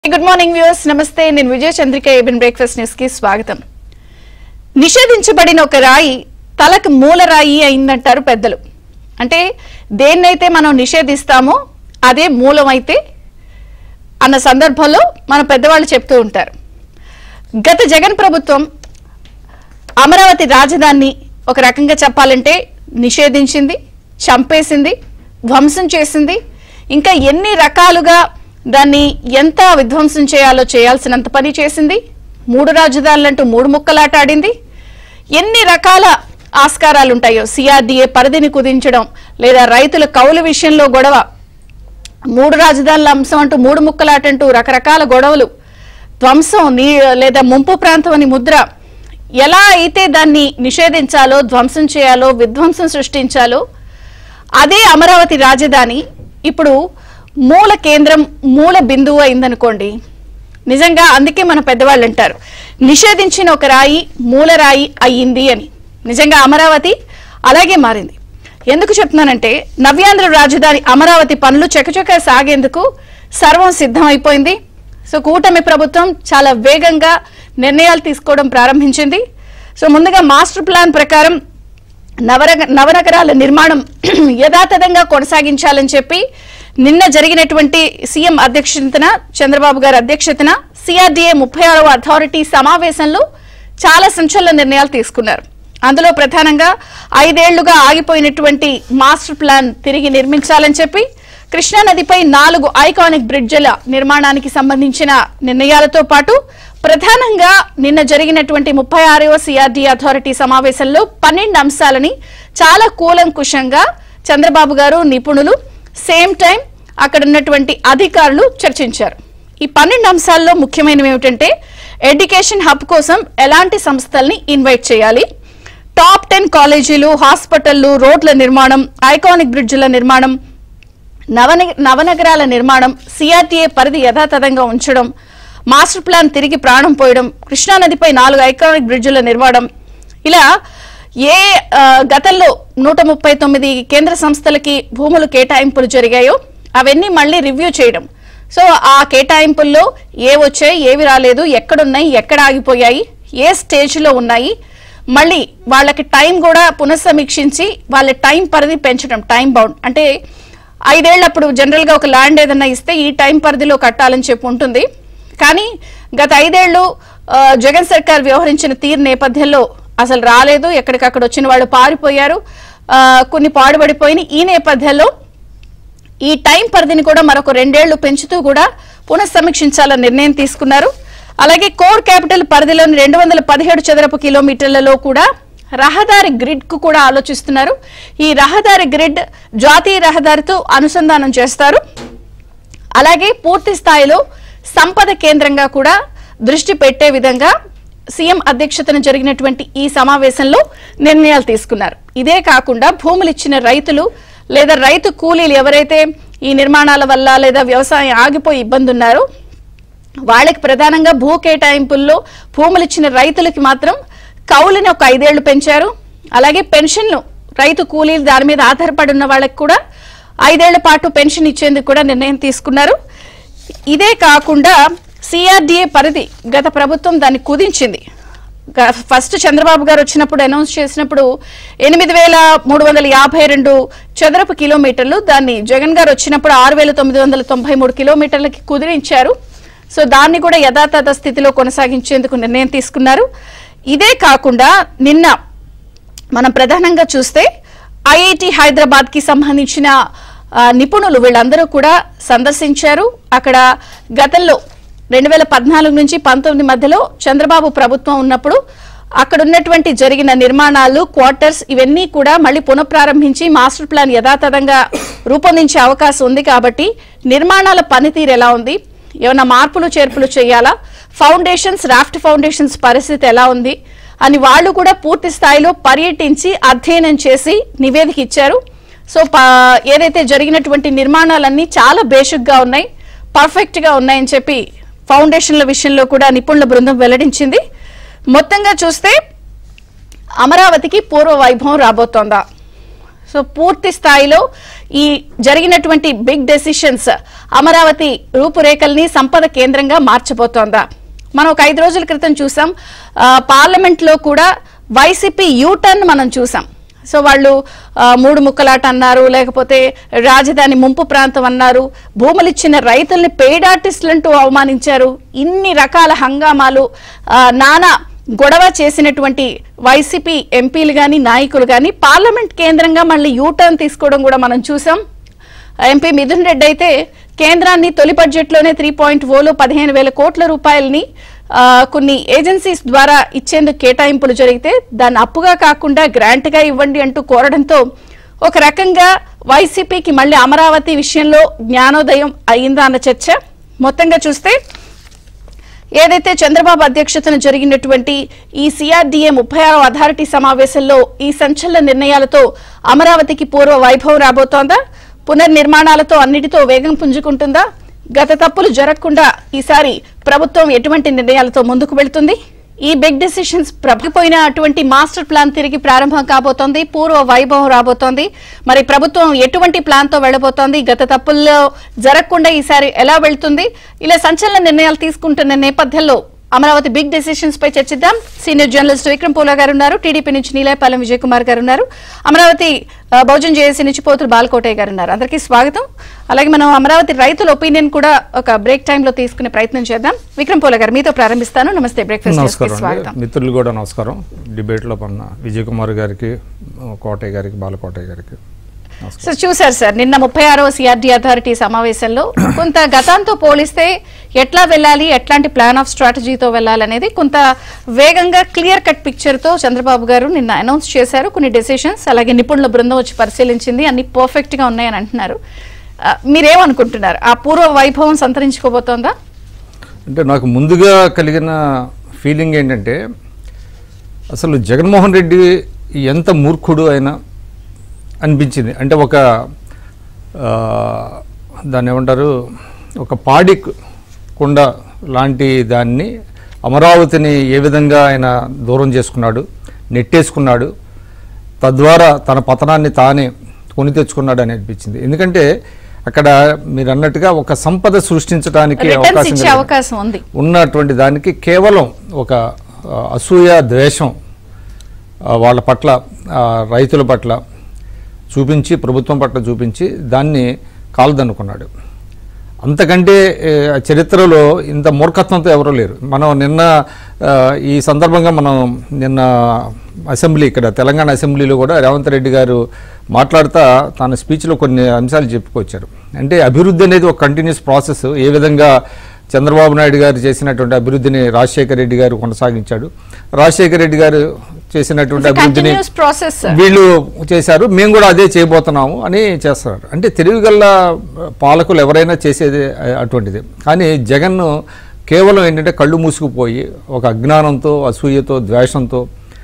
Good morning viewers నమస్తే నేను Vijaya Chandrika ABN breakfast news కి స్వాగతం నిషేధించబడిన ఒక రాయి తలకు మూల రాయి అయిందంటారు పెద్దలు అంటే దేన్నైతే మనం నిషేధిస్తామో అదే మూలమైతే అన్న సందర్భంలో మన పెద్దవాళ్ళు చెప్తూ ఉంటారు గత జగన్ ప్రభుత్వం అమరావతి రాజధానిని ఒక రకంగా చెప్పాలంటే నిషేధించింది చంపేసింది ధ్వంసం చేసింది ఇంకా ఎన్ని రకాలుగా దాన్ని ఎంత విధ్వంసం చేయాలో చేయాల్సినంత పని చేసింది మూడు రాజధానులంటూ మూడు ముక్కలాట ఆడింది ఎన్ని రకాల ఆస్కారాలు ఉంటాయో సిఆర్డీఏ పరిధిని కుదించడం లేదా రైతుల కౌలు విషయంలో గొడవ మూడు రాజధానుల అంశం అంటూ మూడు ముక్కలాటంటూ రకరకాల గొడవలు ధ్వంసం నీ లేదా ముంపు ప్రాంతం అని ముద్ర ఎలా అయితే దాన్ని నిషేధించాలో ధ్వంసం చేయాలో విధ్వంసం సృష్టించాలో అదే అమరావతి రాజధాని ఇప్పుడు మూల కేంద్రం మూల బిందువు అయిందనుకోండి నిజంగా అందుకే మన పెద్దవాళ్ళు అంటారు నిషేధించిన ఒక రాయి మూల రాయి అయ్యింది అని నిజంగా అమరావతి అలాగే మారింది ఎందుకు చెప్తున్నానంటే నవ్యాంధ్ర రాజధాని అమరావతి పనులు చకచక సాగేందుకు సర్వం సిద్ధమైపోయింది సో కూటమి ప్రభుత్వం చాలా వేగంగా నిర్ణయాలు తీసుకోవడం ప్రారంభించింది సో ముందుగా మాస్టర్ ప్లాన్ ప్రకారం నవరగ నవనగరాల నిర్మాణం యథాతథంగా కొనసాగించాలని చెప్పి నిన్న జరిగినటువంటి సీఎం అధ్యక్షతన చంద్రబాబు గారి అధ్యక్షతన సిఆర్డీఏ ముప్పై ఆరవ అథారిటీ సమావేశంలో చాలా సంచలన నిర్ణయాలు తీసుకున్నారు అందులో ప్రధానంగా ఐదేళ్లుగా ఆగిపోయినటువంటి మాస్టర్ ప్లాన్ తిరిగి నిర్మించాలని చెప్పి కృష్ణానదిపై నాలుగు ఐకానిక్ బ్రిడ్జిల నిర్మాణానికి సంబంధించిన నిర్ణయాలతో పాటు ప్రధానంగా నిన్న జరిగినటువంటి ముప్పై ఆరవ సిఆర్డీ అథారిటీ సమావేశంలో పన్నెండు అంశాలని చాలా కూలంకుషంగా చంద్రబాబు గారు నిపుణులు సేమ్ టైం అక్కడ ఉన్నటువంటి అధికారులు చర్చించారు ఈ పన్నెండు అంశాల్లో ముఖ్యమైనవి ఏమిటంటే ఎడ్యుకేషన్ హబ్ కోసం ఎలాంటి సంస్థల్ని ఇన్వైట్ చేయాలి టాప్ టెన్ కాలేజీలు హాస్పిటళ్లు రోడ్ల నిర్మాణం ఐకానిక్ బ్రిడ్జిల నిర్మాణం నవన నవనగరాల నిర్మాణం సిఆర్టీఏ పరిధి యథాతథంగా ఉంచడం మాస్టర్ ప్లాన్ తిరిగి ప్రాణం పోయడం కృష్ణానదిపై నాలుగు ఐకానిక్ బ్రిడ్జిల నిర్మాణం ఇలా ఏ ఆ, గతంలో నూట ముప్పై తొమ్మిది కేంద్ర సంస్థలకి భూములు కేటాయింపులు జరిగాయో అవన్నీ మళ్ళీ రివ్యూ చేయడం సో ఆ కేటాయింపుల్లో ఏ వచ్చాయి ఏవి రాలేదు ఎక్కడున్నాయి ఎక్కడ ఆగిపోయాయి ఏ స్టేజ్లో ఉన్నాయి మళ్ళీ వాళ్ళకి టైం కూడా పునఃసమీక్షించి వాళ్ళ టైం పరిధి పెంచడం టైం బౌండ్ అంటే ఐదేళ్లప్పుడు జనరల్గా ఒక ల్యాండ్ ఏదన్నా ఇస్తే ఈ టైం పరిధిలో కట్టాలని చెప్పి ఉంటుంది కానీ గత ఐదేళ్లు ఆ, జగన్ సర్కార్ వ్యవహరించిన తీరు నేపథ్యంలో అసలు రాలేదు ఎక్కడికక్కడ వచ్చిన వాళ్ళు పారిపోయారు ఆ, కొన్ని పాడుపడిపోయిన ఈ నేపథ్యంలో ఈ టైం పరిధిని కూడా మరొక రెండేళ్లు పెంచుతూ కూడా పునఃసమీక్షించాలని నిర్ణయం తీసుకున్నారు అలాగే కోర్ క్యాపిటల్ పరిధిలోని రెండు వందల పదిహేడు చదరపు కిలోమీటర్లలో కూడా రహదారి గ్రిడ్ కు కూడా ఆలోచిస్తున్నారు ఈ రహదారి గ్రిడ్ జాతీయ రహదారితో అనుసంధానం చేస్తారు అలాగే పూర్తి స్థాయిలో సంపద కేంద్రంగా కూడా దృష్టి పెట్టే విధంగా సీఎం అధ్యక్షతన జరిగినటువంటి ఈ సమావేశంలో నిర్ణయాలు తీసుకున్నారు ఇదే కాకుండా భూములు ఇచ్చిన రైతులు లేదా రైతు కూలీలు ఎవరైతే ఈ నిర్మాణాల వల్ల లేదా వ్యవసాయం ఆగిపోయి ఇబ్బంది ఉన్నారో వాళ్ళకి ప్రధానంగా భూ కేటాయింపుల్లో భూములు ఇచ్చిన రైతులకి మాత్రం కౌలుని ఒక ఐదేళ్లు పెంచారు అలాగే పెన్షన్లు రైతు కూలీలు దాని మీద ఆధారపడి ఉన్న వాళ్ళకి కూడా ఐదేళ్ల పాటు పెన్షన్ ఇచ్చేందుకు కూడా నిర్ణయం తీసుకున్నారు ఇదే కాకుండా సిఆర్డీఏ పరిధి గత ప్రభుత్వం దాన్ని కుదించింది గ- ఫస్ట్ చంద్రబాబు గారు వచ్చినప్పుడు అనౌన్స్ చేసినప్పుడు ఎనిమిది వేల మూడు వందల యాభై రెండు చదరపు కిలోమీటర్లు దాన్ని జగన్ గారు వచ్చినప్పుడు ఆరు వేల తొమ్మిది వందల తొంభై మూడు కిలోమీటర్లకి కుదిరించారు సో దాన్ని కూడా యథాతథ స్థితిలో కొనసాగించేందుకు నిర్ణయం తీసుకున్నారు ఇదే కాకుండా నిన్న మనం ప్రధానంగా చూస్తే ఐఐటి హైదరాబాద్ కి సంబంధించిన ఆ, నిపుణులు వీళ్ళందరూ కూడా సందర్శించారు అక్కడ గతంలో రెండు వేల పద్నాలుగు నుంచి పంతొమ్మిది మధ్యలో చంద్రబాబు ప్రభుత్వం ఉన్నప్పుడు అక్కడ ఉన్నటువంటి జరిగిన నిర్మాణాలు క్వార్టర్స్ ఇవన్నీ కూడా మళ్ళీ పునఃప్రారంభించి మాస్టర్ ప్లాన్ యథాతథంగా రూపొందించే అవకాశం ఉంది కాబట్టి నిర్మాణాల పనితీరు ఎలా ఉంది ఏమైనా మార్పులు చేర్పులు చేయాలా ఫౌండేషన్స్ రాఫ్ట్ ఫౌండేషన్స్ పరిస్థితి ఎలా ఉంది అని వాళ్ళు కూడా పూర్తి స్థాయిలో పర్యటించి అధ్యయనం చేసి నివేదిక ఇచ్చారు సో ప- ఏదైతే జరిగినటువంటి నిర్మాణాలన్నీ చాలా బేసిక్గా ఉన్నాయి పర్ఫెక్ట్ గా ఉన్నాయని చెప్పి ఫౌండేషన్ల విషయంలో కూడా నిపుణుల బృందం వెల్లడించింది మొత్తంగా చూస్తే అమరావతికి పూర్వ వైభవం రాబోతోందా సో పూర్తి స్థాయిలో ఈ జరిగినటువంటి బిగ్ డెసిషన్స్ అమరావతి రూపురేఖల్ని సంపద కేంద్రంగా మార్చబోతోందా మనం ఒక ఐదు రోజుల క్రితం చూసాం ఆ, పార్లమెంట్ లో కూడా వైసీపీ యూటర్న్ మనం చూసాం సో వాళ్ళు ఆ, మూడు ముక్కలాట అన్నారు లేకపోతే రాజధాని ముంపు ప్రాంతం అన్నారు భూములు ఇచ్చిన రైతుల్ని పెయిడ్ ఆర్టిస్టులంటూ అవమానించారు ఇన్ని రకాల హంగామాలు ఆ, నానా గొడవ చేసినటువంటి వైసీపీ ఎంపీలు గాని నాయకులు గాని పార్లమెంట్ కేంద్రంగా మళ్ళీ యూటర్న్ తీసుకోవడం కూడా మనం చూసాం ఎంపీ మిథున్ రెడ్డి అయితే కేంద్రాన్ని తొలి బడ్జెట్లోనే త్రీ పాయింట్ ఓలో పదిహేను వేల కోట్ల రూపాయలని ఆ, కొన్ని ఏజెన్సీస్ ద్వారా ఇచ్చేందుకు కేటాయింపులు జరిగితే దాన్ని అప్పుగా కాకుండా గ్రాంట్ గా ఇవ్వండి అంటూ కోరడంతో ఒక రకంగా వైసీపీకి మళ్ళీ అమరావతి విషయంలో జ్ఞానోదయం అయిందా అన్న చర్చ మొత్తంగా చూస్తే ఏదైతే చంద్రబాబు అధ్యక్షతన జరిగినటువంటి ఈ సిఆర్డీఏ ముప్పై ఆరో అథారిటీ సమావేశంలో ఈ సంచలన నిర్ణయాలతో అమరావతికి పూర్వ వైభవం రాబోతోందా పునర్నిర్మాణాలతో అన్నిటితో వేగం పుంజుకుంటుందా గత తప్పులు జరగకుండా ఈసారి ప్రభుత్వం ఎటువంటి నిర్ణయాలతో ముందుకు వెళ్తుంది ఈ బిగ్ డెసిషన్స్ ప్రభుపోయిన అటువంటి మాస్టర్ ప్లాన్ తిరిగి ప్రారంభం కాబోతోంది పూర్వ వైభవం రాబోతోంది మరి ప్రభుత్వం ఎటువంటి ప్లాన్ తో వెళ్లబోతోంది గత తప్పుల్లో జరగకుండా ఈసారి ఎలా వెళ్తుంది ఇలా సంచలన నిర్ణయాలు తీసుకుంటున్న నేపథ్యంలో అమరావతి బిగ్ డెసిషన్స్ పై చర్చిద్దాం సీనియర్ జర్నలిస్ట్ విక్రమ్ పోలా గారు ఉన్నారు టీడీపీ నుంచి నీలాయపాలెం విజయ్ కుమార్ గారు ఉన్నారు అమరావతి ఆ, బహుజన్ జేఏసీ నుంచి పోతులు బాలకోటయ్య గారు ఉన్నారు అందరికీ స్వాగతం అలాగే మనం అమరావతి రైతుల ఒపీనియన్ కూడా ఒక బ్రేక్ టైం లో తీసుకునే ప్రయత్నం చేద్దాం విక్రమ్ పోలా గారు మీతో ప్రారంభిస్తాను నమస్తే బ్రేక్ఫాస్ట్ నమస్కారం స్వాగతం అండి మిత్రులు కూడా నమస్కారం డిబేట్లో పన్న విజయ్ కుమార్ గారికి కోటయ్య గారికి బాలకోటయ్య గారికి నమస్కారం సో చూసారు సార్ నిన్న ముప్పై ఆరవ సిఆర్డీ అథారిటీ సమావేశంలో కొంత గతంతో పోలిస్తే ఎట్లా వెళ్ళాలి ఎట్లాంటి ప్లాన్ ఆఫ్ స్ట్రాటజీతో వెళ్ళాలనేది కొంత వేగంగా క్లియర్ కట్ పిక్చర్ తో చంద్రబాబు గారు నిన్న అనౌన్స్ చేశారు కొన్ని డెసిషన్స్ అలాగే నిపుణుల బృందం వచ్చి పరిశీలించింది అన్ని పర్ఫెక్ట్ గా ఉన్నాయని అంటున్నారు ఆ, మీరేమనుకుంటున్నారు ఆ పూర్వ వైభవం సంతరించుకోబోతోందా అంటే నాకు ముందుగా కలిగిన ఫీలింగ్ ఏంటంటే అసలు జగన్మోహన్ రెడ్డి ఎంత మూర్ఖుడు ఆయన అనిపించింది అంటే ఒక ఆ, దాన్ని ఏమంటారు ఒక పాడి కుండ లాంటి దాన్ని అమరావతిని ఏ విధంగా ఆయన దూరం చేసుకున్నాడు నెట్టేసుకున్నాడు తద్వారా తన పతనాన్ని తానే కొని తెచ్చుకున్నాడు అని అనిపించింది ఎందుకంటే అక్కడ మీరు అన్నట్టుగా ఒక సంపద సృష్టించడానికి రిటర్న్స్ అవకాశం ఇచ్చే కలిగింది. అవకాశం ఉంది ఉన్నటువంటి దానికి కేవలం ఒక ఆ, అసూయ ద్వేషం ఆ, వాళ్ళ పట్ల ఆ, రైతుల పట్ల చూపించి ప్రభుత్వం పట్ల చూపించి దాన్ని కాలుదన్నుకున్నాడు అంతకంటే ఏ, చరిత్రలో ఇంత మూర్ఖత్వంతో ఎవరూ లేరు మనం నిన్న ఆ, ఈ సందర్భంగా మనం నిన్న అసెంబ్లీ ఇక్కడ తెలంగాణ అసెంబ్లీలో కూడా రేవంత్ రెడ్డి గారు మాట్లాడుతా తన స్పీచ్లో కొన్ని అంశాలు చెప్పుకొచ్చారు అంటే అభివృద్ధి అనేది ఒక కంటిన్యూస్ ప్రాసెస్ ఏ విధంగా చంద్రబాబు నాయుడు గారు చేసినటువంటి అభివృద్ధిని రాజశేఖర రెడ్డి గారు కొనసాగించాడు రాజశేఖర రెడ్డి గారు చేసినటువంటి అభివృద్ధిని కంటిన్యూస్ ప్రాసెస్ వీళ్ళు చేశారు మేము కూడా అదే చేయబోతున్నాము అని చేస్తున్నారు అంటే తెలివిగల్ల పాలకులు ఎవరైనా చేసేది అటువంటిది కానీ జగన్ కేవలం ఏంటంటే కళ్ళు మూసుకుపోయి ఒక అజ్ఞానంతో అసూయతో ద్వేషంతో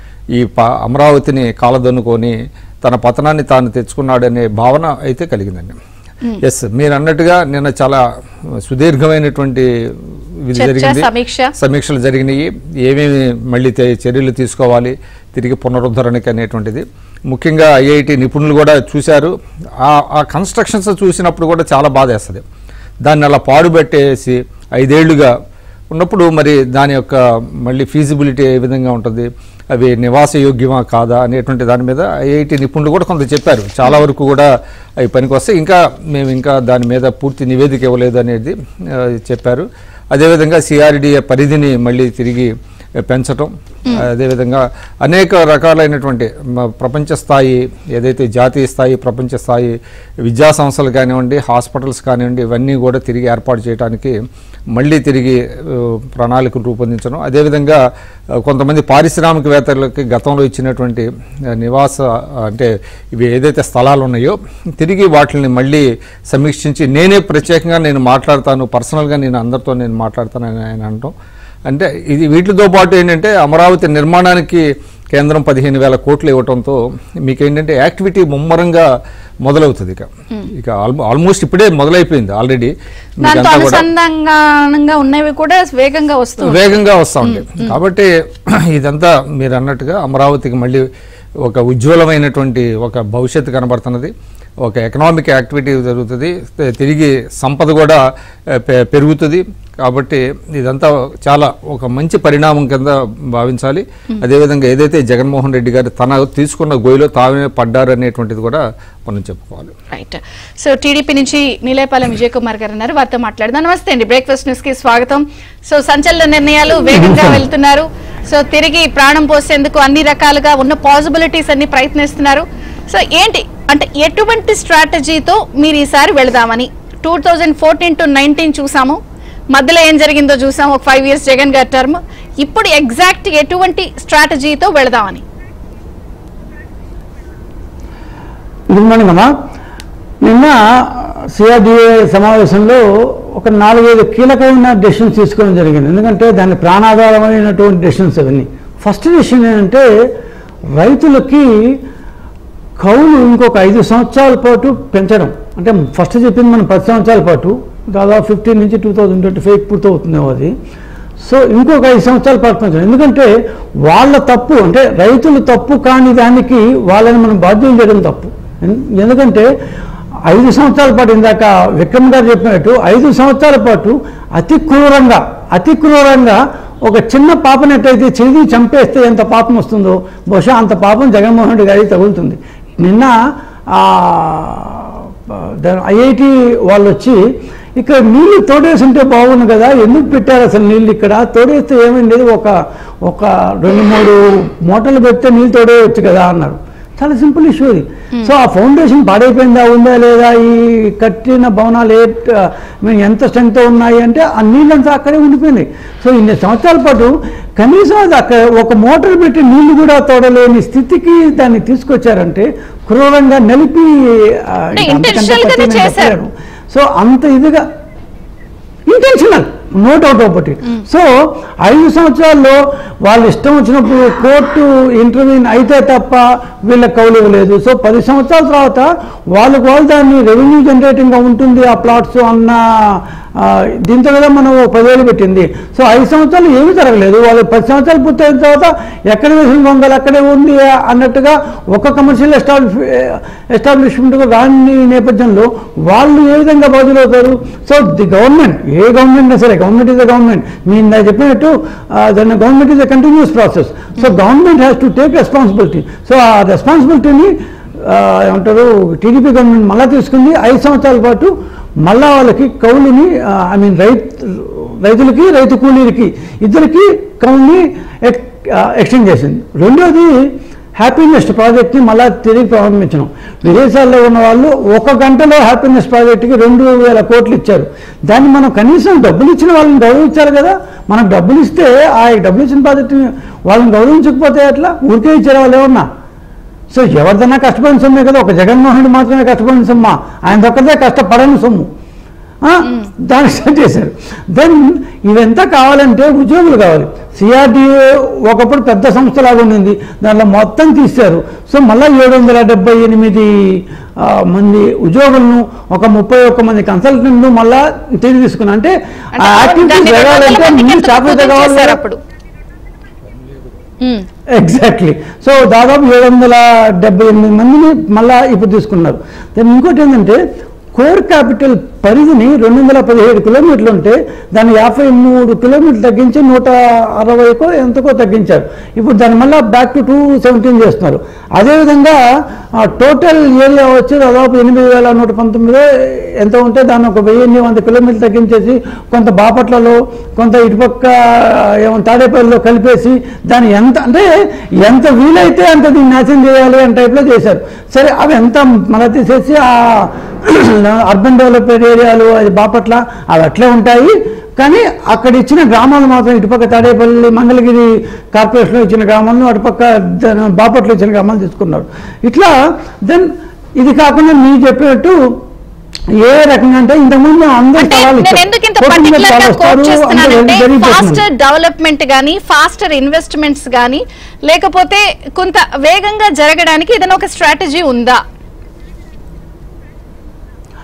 ఈ పా అమరావతిని కాలదన్నుకొని తన పతనాన్ని తాను తెచ్చుకున్నాడనే భావన అయితే కలిగిందండి ఎస్ మీరు అన్నట్టుగా నిన్న చాలా సుదీర్ఘమైనటువంటి ఇది చర్చ, జరిగింది సమీక్ష. సమీక్షలు జరిగినాయి ఏమేమి మళ్ళీ తే- చర్యలు తీసుకోవాలి తిరిగి పునరుద్ధరణకి అనేటువంటిది ముఖ్యంగా ఐఐటి నిపుణులు కూడా చూశారు ఆ ఆ కన్స్ట్రక్షన్స్ చూసినప్పుడు కూడా చాలా బాధ వేస్తుంది దాన్ని అలా పాడుపెట్టేసి ఐదేళ్లుగా ఉన్నప్పుడు మరి దాని యొక్క మళ్ళీ ఫీజిబిలిటీ ఏ విధంగా ఉంటుంది అవి నివాసయోగ్యమా కాదా అనేటువంటి దాని మీద ఐఐటి నిపుణులు కూడా కొంత చెప్పారు చాలా వరకు కూడా అవి పనికి వస్తే ఇంకా మేము ఇంకా దాని మీద పూర్తి నివేదిక ఇవ్వలేదు అనేది ఆ, చెప్పారు అదేవిధంగా సిఆర్డిఏ పరిధిని మళ్ళీ తిరిగి పెంచటం అదేవిధంగా అనేక రకాలైనటువంటి మ- ప్రపంచ స్థాయి ఏదైతే జాతీయ స్థాయి ప్రపంచ స్థాయి విద్యా సంస్థలు కానివ్వండి హాస్పిటల్స్ కానివ్వండి ఇవన్నీ కూడా తిరిగి ఏర్పాటు చేయడానికి మళ్ళీ తిరిగి ఆ, ప్రణాళికలు రూపొందించడం అదేవిధంగా ఆ, కొంతమంది పారిశ్రామికవేత్తలకి గతంలో ఇచ్చినటువంటి ఆ, నివాస ఆ, అంటే ఇవి ఏదైతే స్థలాలు ఉన్నాయో తిరిగి వాటిని మళ్ళీ సమీక్షించి నేనే ప్రత్యేకంగా నేను మాట్లాడతాను పర్సనల్గా నేను అందరితో నేను మాట్లాడతానని ఆయన అనటం అంటే ఇది వీటితో పాటు ఏంటంటే అమరావతి నిర్మాణానికి కేంద్రం పదిహేను వేల కోట్లు ఇవ్వడంతో మీకు ఏంటంటే యాక్టివిటీ ముమ్మరంగా మొదలవుతుంది ఇక ఇక ఆల్మో ఆల్మోస్ట్ ఇప్పుడే మొదలైపోయింది ఆల్రెడీ దాంతో అనుసంధానంగా ఉన్నవి కూడా వేగంగా వస్తుంది వేగంగా వస్తూ ఉంటాయి కాబట్టి ఇదంతా మీరు అన్నట్టుగా అమరావతికి మళ్ళీ ఒక ఉజ్వలమైనటువంటి ఒక భవిష్యత్తు కనబడుతున్నది ఒక ఎకనామిక్ యాక్టివిటీ జరుగుతుంది తే- తిరిగి సంపద కూడా ఆ, పె- పెరుగుతుంది కాబట్టి ఇదంతా చాలా ఒక మంచి పరిణామం కింద భావించాలి అదేవిధంగా ఏదైతే జగన్మోహన్ రెడ్డి గారు తన తీసుకున్న గొయ్యిలో తామే పడ్డారు అనేటువంటిది కూడా మనం చెప్పుకోవాలి రైట్ సో టీడీపీ నుంచి నీలేపాలెం విజయ్ కుమార్ గారు ఉన్నారు వారితో మాట్లాడదాం నమస్తే అండి బ్రేక్ఫాస్ట్ న్యూస్ కి స్వాగతం సో సంచలన నిర్ణయాలు వేగంగా వెళ్తున్నారు సో తిరిగి ప్రాణం పోసేందుకు అన్ని రకాలుగా ఉన్న పాసిబిలిటీస్ అన్ని ప్రయత్నిస్తున్నారు సో ఏంటి అంటే ఎటువంటి స్ట్రాటజీతో మీరు ఈసారి వెళదామని two thousand fourteen to nineteen చూసాము మధ్యలో ఏం జరిగిందో చూసాం ఒక ఫైవ్ ఇయర్స్ జగన్ గారి టర్మ్ ఇప్పుడు ఎగ్జాక్ట్ ఎటువంటి స్ట్రాటజీతో వెళదామని గుడ్ మార్నింగ్ అమ్మా నిన్న సిఆర్డిఏ సమావేశంలో ఒక నాలుగైదు కీలకమైన డెసిషన్స్ తీసుకోవడం జరిగింది ఎందుకంటే దాని ప్రాణాధారమైనటువంటి డెసిషన్స్ అవన్నీ ఫస్ట్ డెసిషన్ ఏంటంటే రైతులకి కౌలు ఇంకొక ఐదు సంవత్సరాల పాటు పెంచడం అంటే ఫస్ట్ చెప్పింది మనం పది సంవత్సరాల పాటు దాదాపు ఫిఫ్టీన్ నుంచి టూ థౌజండ్ ట్వంటీ ఫైవ్ పూర్తవుతుందేమో అది సో ఇంకొక ఐదు సంవత్సరాల పాటు పెంచడం ఎందుకంటే వాళ్ళ తప్పు అంటే రైతులు తప్పు కాని దానికి వాళ్ళని మనం బాధ్యులు చేయడం తప్పు ఎన్- ఎందుకంటే ఐదు సంవత్సరాల పాటు ఇందాక విక్రమ్ గారు చెప్పినట్టు ఐదు సంవత్సరాల పాటు అతి క్రూరంగా అతి క్రూరంగా ఒక చిన్న పాపని ఎట్టయితే చెది చంపేస్తే ఎంత పాపం వస్తుందో బహుశా అంత పాపం జగన్మోహన్ రెడ్డి గారికి తగులుతుంది నిన్న ఐఐటి వాళ్ళు వచ్చి ఇక్కడ నీళ్లు తోడేసి ఉంటే బాగుండు కదా ఎందుకు పెట్టారు అసలు నీళ్ళు ఇక్కడ తోడేస్తే ఏమైంది ఒక ఒక రెండు మూడు మూటలు పెడితే నీళ్ళు తోడేయచ్చు కదా అన్నారు చాలా సింపుల్ ఇష్యూ ఇది సో ఆ ఫౌండేషన్ పాడైపోయిందా ఉందా లేదా ఈ కట్టిన భవనాలు ఏ మీన్ ఎంత స్ట్రెంగ్తో ఉన్నాయి అంటే ఆ నీళ్ళంతా అక్కడే ఉండిపోయింది సో ఇన్ని సంవత్సరాల పాటు కనీసం అది అక్కడ ఒక మోటార్ పెట్టి నీళ్లు కూడా తోడలేని స్థితికి దాన్ని తీసుకొచ్చారంటే క్రూరంగా నలిపి ఆ, అంటే ఇంకా అంతకంటే intentional గానే కొత్తగా నేను చేశారు. చెప్పలేను. సో అంత ఇదిగా ఇంటెన్షనల్ నో డౌట్ ఒకటి సో ఐదు సంవత్సరాల్లో వాళ్ళు ఇష్టం వచ్చినప్పుడు కోర్టు ఇంటర్వ్యూన్ అయితే తప్ప వీళ్ళకి కౌలు ఇవ్వలేదు సో పది సంవత్సరాల తర్వాత వాళ్ళకు వాళ్ళు దాన్ని రెవెన్యూ జనరేటింగ్గా ఉంటుంది ఆ ప్లాట్స్ అన్న ఆ, దీంతో కదా మనం ఓ పదివేలు పెట్టింది సో ఐదు సంవత్సరాలు ఏమీ జరగలేదు వాళ్ళు పది సంవత్సరాలు పూర్తయిన తర్వాత ఎక్కడ వేసిన గొంగలు అక్కడే ఉంది అన్నట్టుగా ఒక కమర్షియల్ ఎస్టాబ్లిష్ ఎస్టాబ్లిష్మెంట్ రాని నేపథ్యంలో వాళ్ళు ఏ విధంగా బాధ్యులవుతారు సో ది గవర్నమెంట్ ఏ గవర్నమెంట్ సరే గవర్నమెంట్ ఇస్ ద గవర్నమెంట్ మీ ఇందాక చెప్పినట్టు దాని government is the continuous process so government has to take responsibility so ఆ రెస్పాన్సిబిలిటీని ఏమంటారు టీడీపీ గవర్నమెంట్ మళ్ళా తీసుకుంది ఐదు సంవత్సరాల పాటు మళ్ళా వాళ్ళకి కౌలుని ఐ మీన్ రైతు రైతులకి రైతు కూలీలకి ఇద్దరికి కౌలుని ఎక్స్టెండ్ చేసింది రెండోది హ్యాపీనెస్ ప్రాజెక్ట్ని మళ్ళా తిరిగి ప్రారంభించడం విదేశాల్లో ఉన్న వాళ్ళు ఒక గంటలో హ్యాపీనెస్ ప్రాజెక్ట్కి రెండు వేల కోట్లు ఇచ్చారు దాన్ని మనం కనీసం డబ్బులు ఇచ్చిన వాళ్ళని గౌరవించాలి కదా మనం డబ్బులు ఇస్తే ఆ డబ్బులు ఇచ్చిన ప్రాజెక్ట్ని వాళ్ళని గౌరవించకపోతే ఎట్లా ఊరికే ఇచ్చారు వాళ్ళు ఏమన్నా సో ఎవరిదైనా కష్టపడిన సొమ్మే కదా ఒక జగన్మోహన్ రెడ్డి మాత్రమే కష్టపడిన సొమ్మ ఆయన ఒక్కదే కష్టపడని సొమ్ము ఆ, దాన్ని స్టార్ట్ చేశారు దెన్ ఇదంతా కావాలంటే ఉద్యోగులు కావాలి సిఆర్డీఏ ఒకప్పుడు పెద్ద సంస్థలాగా ఉండింది దాంట్లో మొత్తం తీశారు సో మళ్ళీ ఏడు వందల డెబ్బై ఎనిమిది ఆ, మంది ఉద్యోగులను ఒక ముప్పై ఒక్క మంది కన్సల్టెంట్లు మళ్ళా తిరిగి తీసుకున్నా అంటే అంటే ఆ యాక్టివిటీస్ దాన్ని రెండు వందల జరగాలంటే మందికి ముందు ఎంత చాకరీ కుదించేశారు కావాలి కదా. అప్పుడు ఉమ్. ఎగ్జాక్ట్లీ సో దాదాపు ఏడు వందల డెబ్బై ఎనిమిది మందిని మళ్ళా ఇప్పుడు తీసుకున్నారు దాని ఇంకోటి ఏంటంటే కోర్ క్యాపిటల్ పరిధిని రెండు వందల పదిహేడు కిలోమీటర్లు ఉంటే దాన్ని యాభై మూడు కిలోమీటర్లు తగ్గించి నూట అరవైకో ఎంతకో తగ్గించారు ఇప్పుడు దాని మళ్ళీ బ్యాక్ టు టూ సెవెంటీన్ చేస్తున్నారు అదేవిధంగా టోటల్ ఏరియా వచ్చి దాదాపు ఎనిమిది వేల నూట పంతొమ్మిది ఎంత ఉంటే దాన్ని ఒక వెయ్యి వంద కిలోమీటర్లు తగ్గించేసి కొంత బాపట్లలో కొంత ఇటుపక్క ఏమో తాడేపల్లిలో కలిపేసి దాన్ని ఎంత అంటే ఎంత వీలైతే అంత దీన్ని నాశనం చేయాలి అనే టైప్లో చేశారు సరే అవి ఎంత మన తీసేసి ఆ అర్బన్ డెవలప్మెంట్ ఏరియాలు అది బాపట్ల అవి అట్లే ఉంటాయి కానీ అక్కడ ఇచ్చిన గ్రామాలు మాత్రం ఇటుపక్క తాడేపల్లి మంగళగిరి కార్పొరేషన్లో ఇచ్చిన గ్రామాలను అటుపక్క ద- బాపట్ల ఇచ్చిన గ్రామాలు తీసుకున్నారు ఇట్లా దెన్ ఇది కాకుండా మీరు చెప్పినట్టు ఏ రకంగా అంటే ఇంతకుముందు అందరూ అంటే సవాలు నేను ఇచ్చారు. ఎందుకు ఇంత కోర్టు మీద పర్టికులర్ గా సవాలు కోట్ వస్తారు, చేస్తున్నానంటే అందరూ very personal. ఫాస్టర్ డెవలప్మెంట్ గానీ ఫాస్టర్ ఇన్వెస్ట్మెంట్స్ గానీ లేకపోతే కొంత వేగంగా జరగడానికి ఏదైనా ఒక స్ట్రాటజీ ఉందా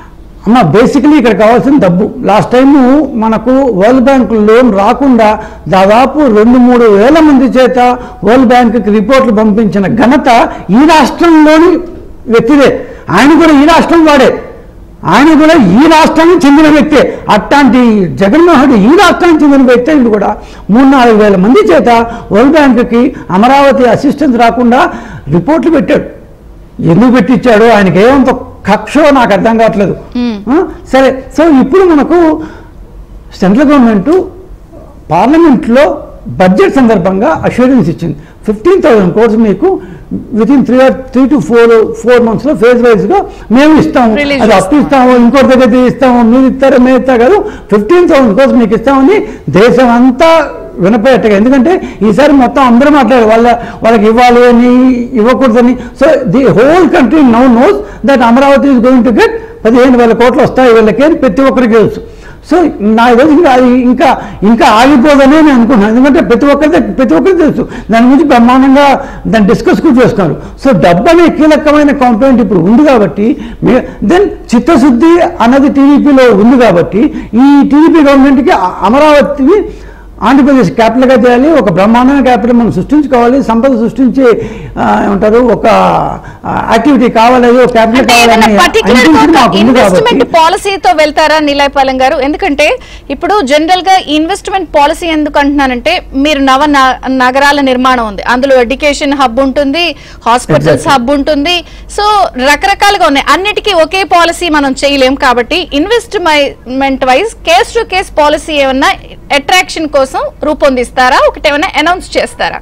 అమ్మ బేసికలీ ఇక్కడ కావాల్సిన డబ్బు లాస్ట్ టైము మనకు వరల్డ్ బ్యాంక్ లోన్ రాకుండా దాదాపు రెండు మూడు వేల మంది చేత వరల్డ్ బ్యాంక్కి రిపోర్ట్లు పంపించిన ఘనత ఈ రాష్ట్రంలోని వ్యక్తిదే ఆయన కూడా ఈ రాష్ట్రం వాడే ఆయన కూడా ఈ రాష్ట్రానికి చెందిన వ్యక్తే అట్లాంటి జగన్మోహన్ రెడ్డి ఈ రాష్ట్రానికి చెందిన వ్యక్తి ఆయన కూడా మూడు నాలుగు వేల మంది చేత వరల్డ్ బ్యాంకుకి అమరావతి అసిస్టెన్స్ రాకుండా రిపోర్ట్లు పెట్టాడు ఎందుకు పెట్టించాడు ఆయనకి ఏమంత కక్షో నాకు అర్థం కావట్లేదు ఆ, సరే సో ఇప్పుడు మనకు సెంట్రల్ గవర్నమెంట్ పార్లమెంట్లో బడ్జెట్ సందర్భంగా అష్యూరెన్స్ ఇచ్చింది ఫిఫ్టీన్ థౌసండ్ కోర్స్ మీకు within three three to four four మంత్స్లో ఫేజ్ వైజ్గా మేము ఇస్తాము Release అది అప్పు ఇస్తాము ఇంకోటి దగ్గర ఇస్తాము మీరు ఇస్తారో మేము ఇస్తా కాదు ఫిఫ్టీన్ థౌసండ్ కోర్స్ మీకు ఇస్తామని దేశం అంతా వినపోయేట్టుగా ఎందుకంటే ఈసారి మొత్తం అందరూ మాట్లాడారు వాళ్ళ వాళ్ళకి ఇవ్వాలి అని ఇవ్వకూడదని so the whole country now knows that Amaravati is going to get పదిహేను వేల కోట్లు వస్తాయి వీళ్ళకి అని ప్రతి ఒక్కరికి తెలుసు సో నాకు తెలిసి ఇంకా అది ఇంకా ఇంకా ఆగిపోదని నేను అనుకున్నాను ఎందుకంటే ప్రతి ఒక్కరి ప్రతి ఒక్కరికి తెలుసు దాని గురించి బ్రహ్మాండంగా దాన్ని డిస్కస్ కూడా చేస్తున్నారు సో డబ్బు అనే కీలకమైన కాంపోనెంట్ ఇప్పుడు ఉంది కాబట్టి దెన్ చిత్తశుద్ధి అన్నది టీడీపీలో ఉంది కాబట్టి ఈ టీడీపీ గవర్నమెంట్కి అ- అమరావతిని ఆంధ్రప్రదేశ్ క్యాపిటల్గా చేయాలి ఒక బ్రహ్మాండమైన క్యాపిటల్ మనం సృష్టించుకోవాలి సంపద సృష్టించే ఆ, ఏమంటారు ఒక యాక్టివిటీ కావాలి ఒక క్యాపిటల్ అంటే ఏదైనా కావాలని పర్టికులర్ intention మాకు ఉంది ఇన్వెస్ట్మెంట్ కాబట్టి పాలసీతో వెళ్తారా నిలయపాలెం గారు ఎందుకంటే ఇప్పుడు జనరల్ గా ఇన్వెస్ట్మెంట్ పాలసీ ఎందుకు అంటున్నానంటే మీరు నవ నా- నగరాల నిర్మాణం ఉంది అందులో ఎడ్యుకేషన్ హబ్ ఉంటుంది హాస్పిటల్స్ Exactly. హబ్ ఉంటుంది సో రకరకాలుగా ఉన్నాయి అన్నిటికీ ఒకే పాలసీ మనం చేయలేం కాబట్టి investment wise case to case policy ఏమన్నా అట్రాక్షన్ కోసం రూపొందిస్తారా ఒకటి ఏమైనా అనౌన్స్ చేస్తారా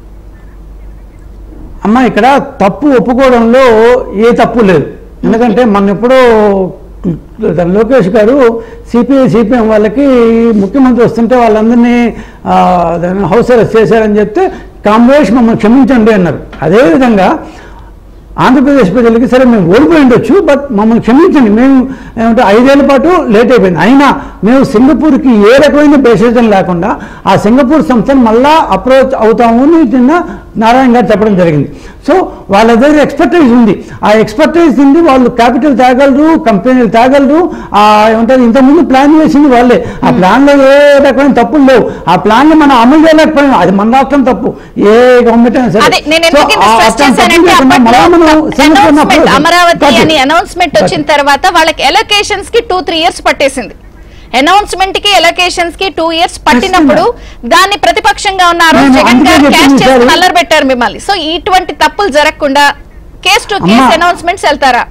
అమ్మ ఇక్కడ తప్పు ఒప్పుకోవడంలో ఏ తప్పు లేదు ఎందుకంటే మన ఎప్పుడో లోకేష్ గారు సిపిఐ సిపిఎం వాళ్ళకి ముఖ్యమంత్రి వస్తుంటే వాళ్ళందరినీ ఆ, దాన్ని హౌస్ అరెస్ట్ చేశారని చెప్తే కాంగ్రెస్ మమ్మల్ని క్షమించండి అన్నారు అదేవిధంగా ఆంధ్రప్రదేశ్ ప్రజలకి సరే మేము ఓడిపోయి ఉండొచ్చు బట్ మమ్మల్ని క్షమించండి మేము ఏమంటే ఐదేళ్ల పాటు లేట్ అయిపోయింది అయినా మేము సింగపూర్కి ఏ రకమైన బేసిజం లేకుండా ఆ సింగపూర్ సంస్థను మళ్ళా అప్రోచ్ అవుతాము అని నిన్న నారాయణ గారు చెప్పడం జరిగింది సో వాళ్ళ దగ్గర ఎక్స్పర్టైజ్ ఉంది ఆ ఎక్స్పర్టైజ్ ఉంది వాళ్ళు క్యాపిటల్ తేగలరు కంపెనీలు తేగలరు ఆ ఏమంటారు ఇంతకుముందు ప్లాన్ వేసింది వాళ్ళే ఆ ప్లాన్లో ఏ రకమైన తప్పులు లేవు ఆ ప్లాన్ మనం అమలు చేయలేకపోయాం అది మన రాష్ట్రం తప్పు ఏ గవర్నమెంట్ అయినా సరే అదే నేను సో ఎందుకు ఇంత ఆ స్ట్రెస్ అట్లాంటి చేశానంటే తప్పులు లేకుండా మళ్ళా మనం సింగపూర్ని announcement approach- Amaravati Got it. అని అనౌన్స్మెంట్ వచ్చిన తర్వాత వాళ్ళకి ఎలకేషన్స్ కి టూ త్రీ ఇయర్స్ పట్టేసింది అనౌన్స్మెంట్ కి ఎలకేషన్స్ కి టూ ఇయర్స్ పట్టినప్పుడు దాన్ని ప్రతిపక్షంగా ఉన్నారు నేను జగన్ అందుకే గారు క్యాష్ చెప్పింది చేసి సార్. నల్లరు పెట్టారు మిమ్మల్ని సో ఇటువంటి తప్పులు జరగకుండా కేస్ టు కేస్ అమ్మా. అనౌన్స్మెంట్స్ వెళ్తారా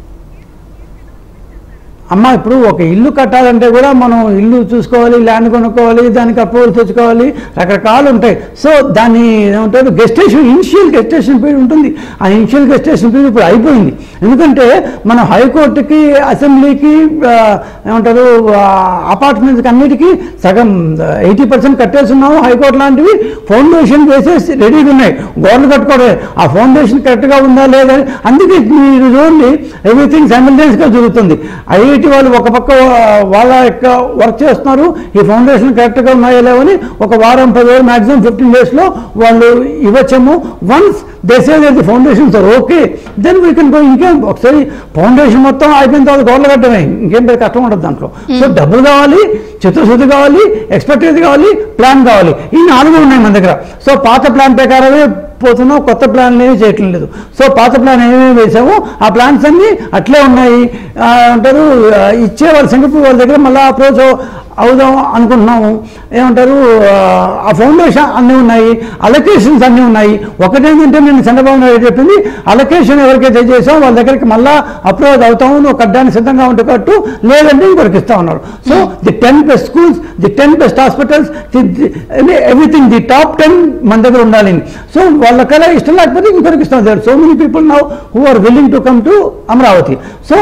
అమ్మ ఇప్పుడు ఒక ఇల్లు కట్టాలంటే కూడా మనం ఇల్లు చూసుకోవాలి ల్యాండ్ కొనుక్కోవాలి దానికి అప్రూవల్ తెచ్చుకోవాలి రకరకాలు ఉంటాయి సో దాన్ని ఏమంటారు గెస్టేషన్ ఇనిషియల్ గెస్టేషన్ పీరియడ్ ఉంటుంది ఆ ఇనిషియల్ గెస్టేషన్ పీరియడ్ ఇప్పుడు అయిపోయింది ఎందుకంటే మనం హైకోర్టుకి అసెంబ్లీకి ఆ, ఏమంటారు అపార్ట్మెంట్స్కి అన్నిటికీ సగం ఎయిటీ పర్సెంట్ కట్టేసి ఉన్నాము హైకోర్టు లాంటివి ఫౌండేషన్ వేసేసి రెడీగా ఉన్నాయి గోడలు కట్టుకోవడమే ఆ ఫౌండేషన్ కరెక్ట్గా ఉందా లేదా అని. అందుకే మీరు చూడండి ఎవ్రీథింగ్ గా జరుగుతుంది ఐఐటి వాళ్ళు ఒక పక్క వా- వాళ్ళ యొక్క వర్క్ చేస్తున్నారు ఈ ఫౌండేషన్ కరెక్ట్గా ఉన్నాయో లేవని ఒక వారం పది రోజులు మాక్సిమం ఫిఫ్టీన్ డేస్లో వాళ్ళు ఇవ్వచ్చేమో వన్స్ దేశే the foundation sir okay then we can go ఇంకేం ఒకసారి ఫౌండేషన్ మొత్తం అయిపోయిన తర్వాత గోడలు కట్టమే ఇంకేం పెద్ద కష్టం ఉండదు దాంట్లో సో డబ్బులు కావాలి చిత్రశుద్ధి కావాలి ఎక్స్పర్టైజ్ కావాలి ప్లాన్ కావాలి ఈ నాలుగు ఉన్నాయి మన దగ్గర సో పాత ప్లాన్ ప్రకారమే పోతున్నాం కొత్త ప్లాన్లు ఏమీ చేయట్లేదు లేదు సో పాత ప్లాన్ ఏమేమి వేసామో ఆ ప్లాన్స్ అన్నీ అట్లే ఉన్నాయి ఆ, అంటారు ఆ, ఇచ్చే వాళ్ళు సింగపూర్ వాళ్ళ దగ్గర మళ్ళీ అప్రోచ్ అవుదాం అనుకుంటున్నాము ఏమంటారు ఆ, ఆ ఫౌండేషన్ అన్నీ ఉన్నాయి అలొకేషన్స్ అన్నీ ఉన్నాయి ఒకటేంటంటే నేను చంద్రబాబు నాయుడు చెప్పింది అలొకేషన్ ఎవరికైతే చేసామో వాళ్ళ దగ్గరికి మళ్ళీ అప్రోచ్ అవుతాము నువ్వు కట్టడానికి సిద్ధంగా ఉంటే కట్టు లేదంటే ఇంకొకరికి ఇస్తా ఉన్నారు so the ten best schools the ten best hospitals everything the top ten మన దగ్గర ఉండాలి సో వాళ్ళకల్లా ఇష్టం లేకపోతే ఇంకొకరికి ఇస్తాం there so many people now who are willing to come to Amaravati so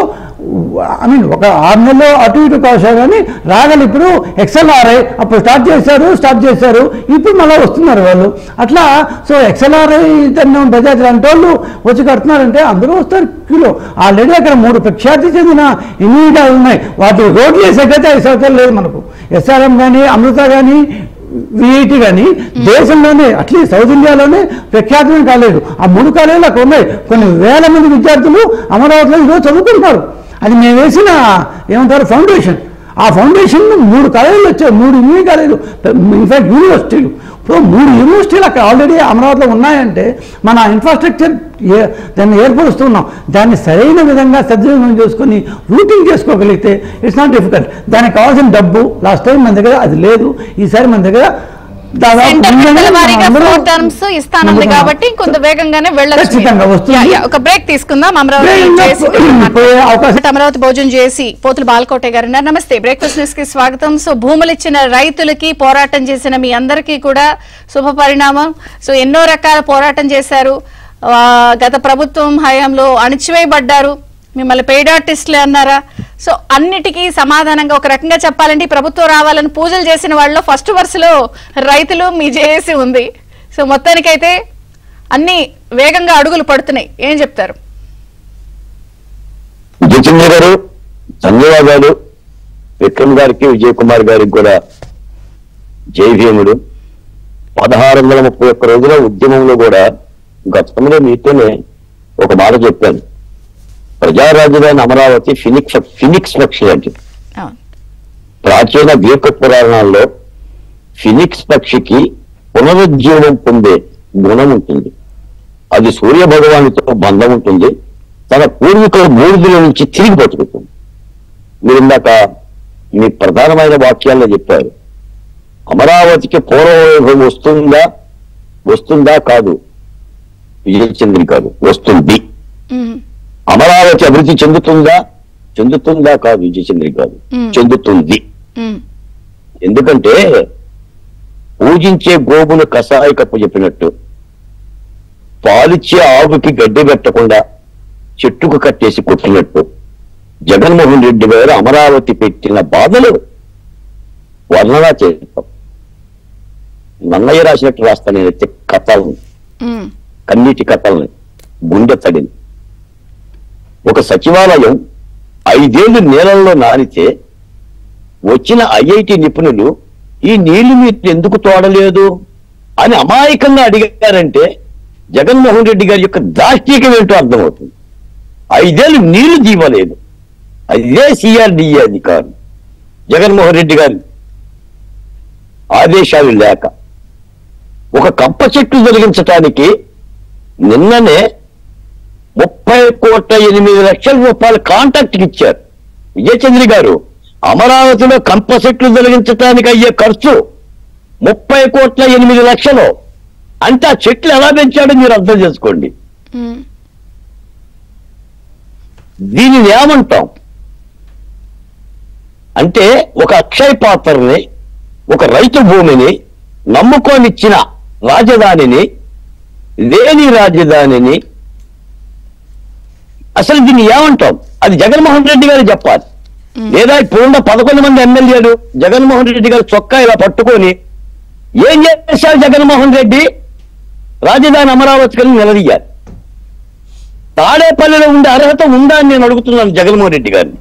I mean ఒక ఆరు నెలలో అటు ఇటు కాసా కానీ రాగలి ఇప్పుడు ఎక్స్ఎల్ఆర్ఐ అప్పుడు స్టార్ట్ చేశారు స్టార్ట్ చేశారు ఇప్పుడు మళ్ళీ వస్తున్నారు వాళ్ళు అట్లా సో ఎక్స్ఎల్ఆర్ఐ దాన్ని బజాజ్ లాంటి వాళ్ళు వచ్చి కడుతున్నారంటే అందరూ వస్తారు క్యూలో ఆల్రెడీ అక్కడ మూడు ప్రఖ్యాతి చెందిన ఇమీడియట్ ఉన్నాయి వాటి రోడ్లు వేసేటైతే ఐదు సంవత్సరాలు లేదు మనకు ఎస్ఆర్ఎం కానీ అమృత కానీ విఐటి కానీ దేశంలోనే అట్లీస్ట్ సౌత్ ఇండియాలోనే ప్రఖ్యాతమైన కాలేజీలు ఆ మూడు కాలేజీలు అక్కడ ఉన్నాయి కొన్ని వేల మంది విద్యార్థులు అమరావతిలో ఈరోజు చదువుకుంటున్నారు అది మేము వేసిన ఏమంటారు ఫౌండేషన్ ఆ ఫౌండేషన్ మూడు కాలేజీలు వచ్చాయి మూడు ఇంజనీరింగ్ కాలేజీలు ఇన్ఫాక్ట్ యూనివర్సిటీలు ఇప్పుడు మూడు యూనివర్సిటీలు అక్కడ ఆల్రెడీ అమరావతిలో ఉన్నాయంటే మన ఇన్ఫ్రాస్ట్రక్చర్ ఏ దాన్ని ఏర్పరుస్తున్నాం దాన్ని సరైన విధంగా సద్వినియోగం చేసుకొని రూటింగ్ చేసుకోగలిగితే ఇట్స్ నాట్ డిఫికల్ట్ దానికి కావాల్సిన డబ్బు లాస్ట్ టైం మన దగ్గర అది లేదు ఈసారి మన దగ్గర దాదాపు సెంటర్ ముందుగానే విడతల వారీగా అందరూ ఫోర్ టర్మ్స్ ఇస్తానంది ముందుగా- కాబట్టి కొంత వేగంగానే వెళ్ళొచ్చు ఖచ్చితంగా వస్తుంది. యా, యా, ఒక బ్రేక్ తీసుకుందాం అమరావతి వేగంగా చేసి పోయే అవకాశం అమరావతి భోజనం చేసి పోతులు బాలకోటే గారు ఉన్నారు. నమస్తే బ్రేక్ఫాస్ట్ న్యూస్ కి స్వాగతం సో భూములు ఇచ్చిన రైతులకి పోరాటం చేసిన మీ అందరికీ కూడా శుభ పరిణామం సో ఎన్నో రకాల పోరాటం చేశారు ఆ, గత ప్రభుత్వం హయాంలో అణిచివేయబడ్డారు మిమ్మల్ని పెయిడ్ ఆర్టిస్టులే అన్నారా సో అన్నిటికీ సమాధానంగా ఒక రకంగా చెప్పాలంటే ఈ ప్రభుత్వం రావాలని పూజలు చేసిన వాళ్ళలో ఫస్ట్ వరుసలో రైతులు మీ జేఏసీ ఉంది సో మొత్తానికైతే అన్ని వేగంగా అడుగులు పడుతున్నాయి ఏం చెప్తారు జితేంద్ర గారు ధన్యవాదాలు విక్రమ్ గారికి విజయ్ కుమార్ గారికి కూడా జై భీముడు పదహారు వందల ముప్పై ఒక్క రోజుల ఉద్యమంలో కూడా గతంలో మీతోనే ఒక మాట చెప్పాను ప్రజా రాజధాని అమరావతి ఫినిక్స్ ఫినిక్స్ పక్షి లాంటిది అవును ప్రాచీన గ్రీకు పురాణాల్లో ఫినిక్స్ పక్షికి పునరుజ్జీవనం పొందే గుణం ఉంటుంది అది సూర్య భగవానుతో బంధం ఉంటుంది తన పూర్వీకుల బూడిదల నుంచి తిరిగి బతుకుతుంది మీరు ఇందాక మీ ప్రధానమైన వాక్యాల్లో చెప్పారు అమరావతికి పూర్వవైభవం వస్తుందా వస్తుందా కాదు విజయచంద్రి కాదు వస్తుంది ఉమ్, అమరావతి అభివృద్ధి చెందుతుందా చెందుతుందా కాదు విజయచంద్రి కాదు మ్మ్. చెందుతుంది ఉమ్, ఎందుకంటే పూజించే గోగును కషాయ కప్పు చెప్పినట్టు పాలిచ్చే ఆవుకి గడ్డి పెట్టకుండా చెట్టుకు కట్టేసి కొట్టినట్టు జగన్మోహన్ రెడ్డి గారు అమరావతి పెట్టిన బాధలు వర్ణనా చేస్తాం నన్నయ్య రాసినట్టు రాస్తా నేనైతే కథలను ఉమ్, కన్నీటి కథల్ని గుండె తడిని ఒక సచివాలయం ఐదేళ్లు నీళ్ళల్లో నానితే వచ్చిన ఐఐటి నిపుణులు ఈ నీళ్లు మీరు ఎందుకు తోడలేదు అని అమాయకంగా అడిగారంటే జగన్మోహన్ రెడ్డి గారి యొక్క దాష్టీకం ఏంటో అర్థమవుతుంది ఐదేళ్లు నీళ్లు దీవలేదు అదే సిఆర్డిఏ అధికారులు జగన్మోహన్ రెడ్డి గారి ఆదేశాలు లేక ఒక కంప చెట్టు తొలగించటానికి నిన్ననే ముప్పై కోట్ల ఎనిమిది లక్షల రూపాయల కాంట్రాక్ట్ ఇచ్చారు విజయచంద్రి గారు అమరావతిలో కంప చెట్లు తొలగించడానికి అయ్యే ఖర్చు ముప్పై కోట్ల ఎనిమిది లక్షలు అంటే ఆ చెట్లు ఎలా పెంచాడో మీరు అర్థం చేసుకోండి ఉమ్, దీనిని ఏమంటాం అంటే ఒక అక్షయ పాత్రని ఒక రైతు భూమిని నమ్ముకొనిచ్చిన రాజధానిని లేని రాజధానిని అసలు దీన్ని ఏమంటాం అది జగన్మోహన్ రెడ్డి గారు చెప్పాలి లేదా ఇప్పుడున్న పదకొండు మంది ఎమ్మెల్యేలు జగన్మోహన్ రెడ్డి గారు చొక్కా ఇలా పట్టుకొని ఏం చేశారు జగన్మోహన్ రెడ్డి రాజధాని అమరావతి కని నిలదీయాలి తాడేపల్లిలో ఉండే అర్హత ఉందా అని నేను అడుగుతున్నాను జగన్మోహన్ రెడ్డి గారిని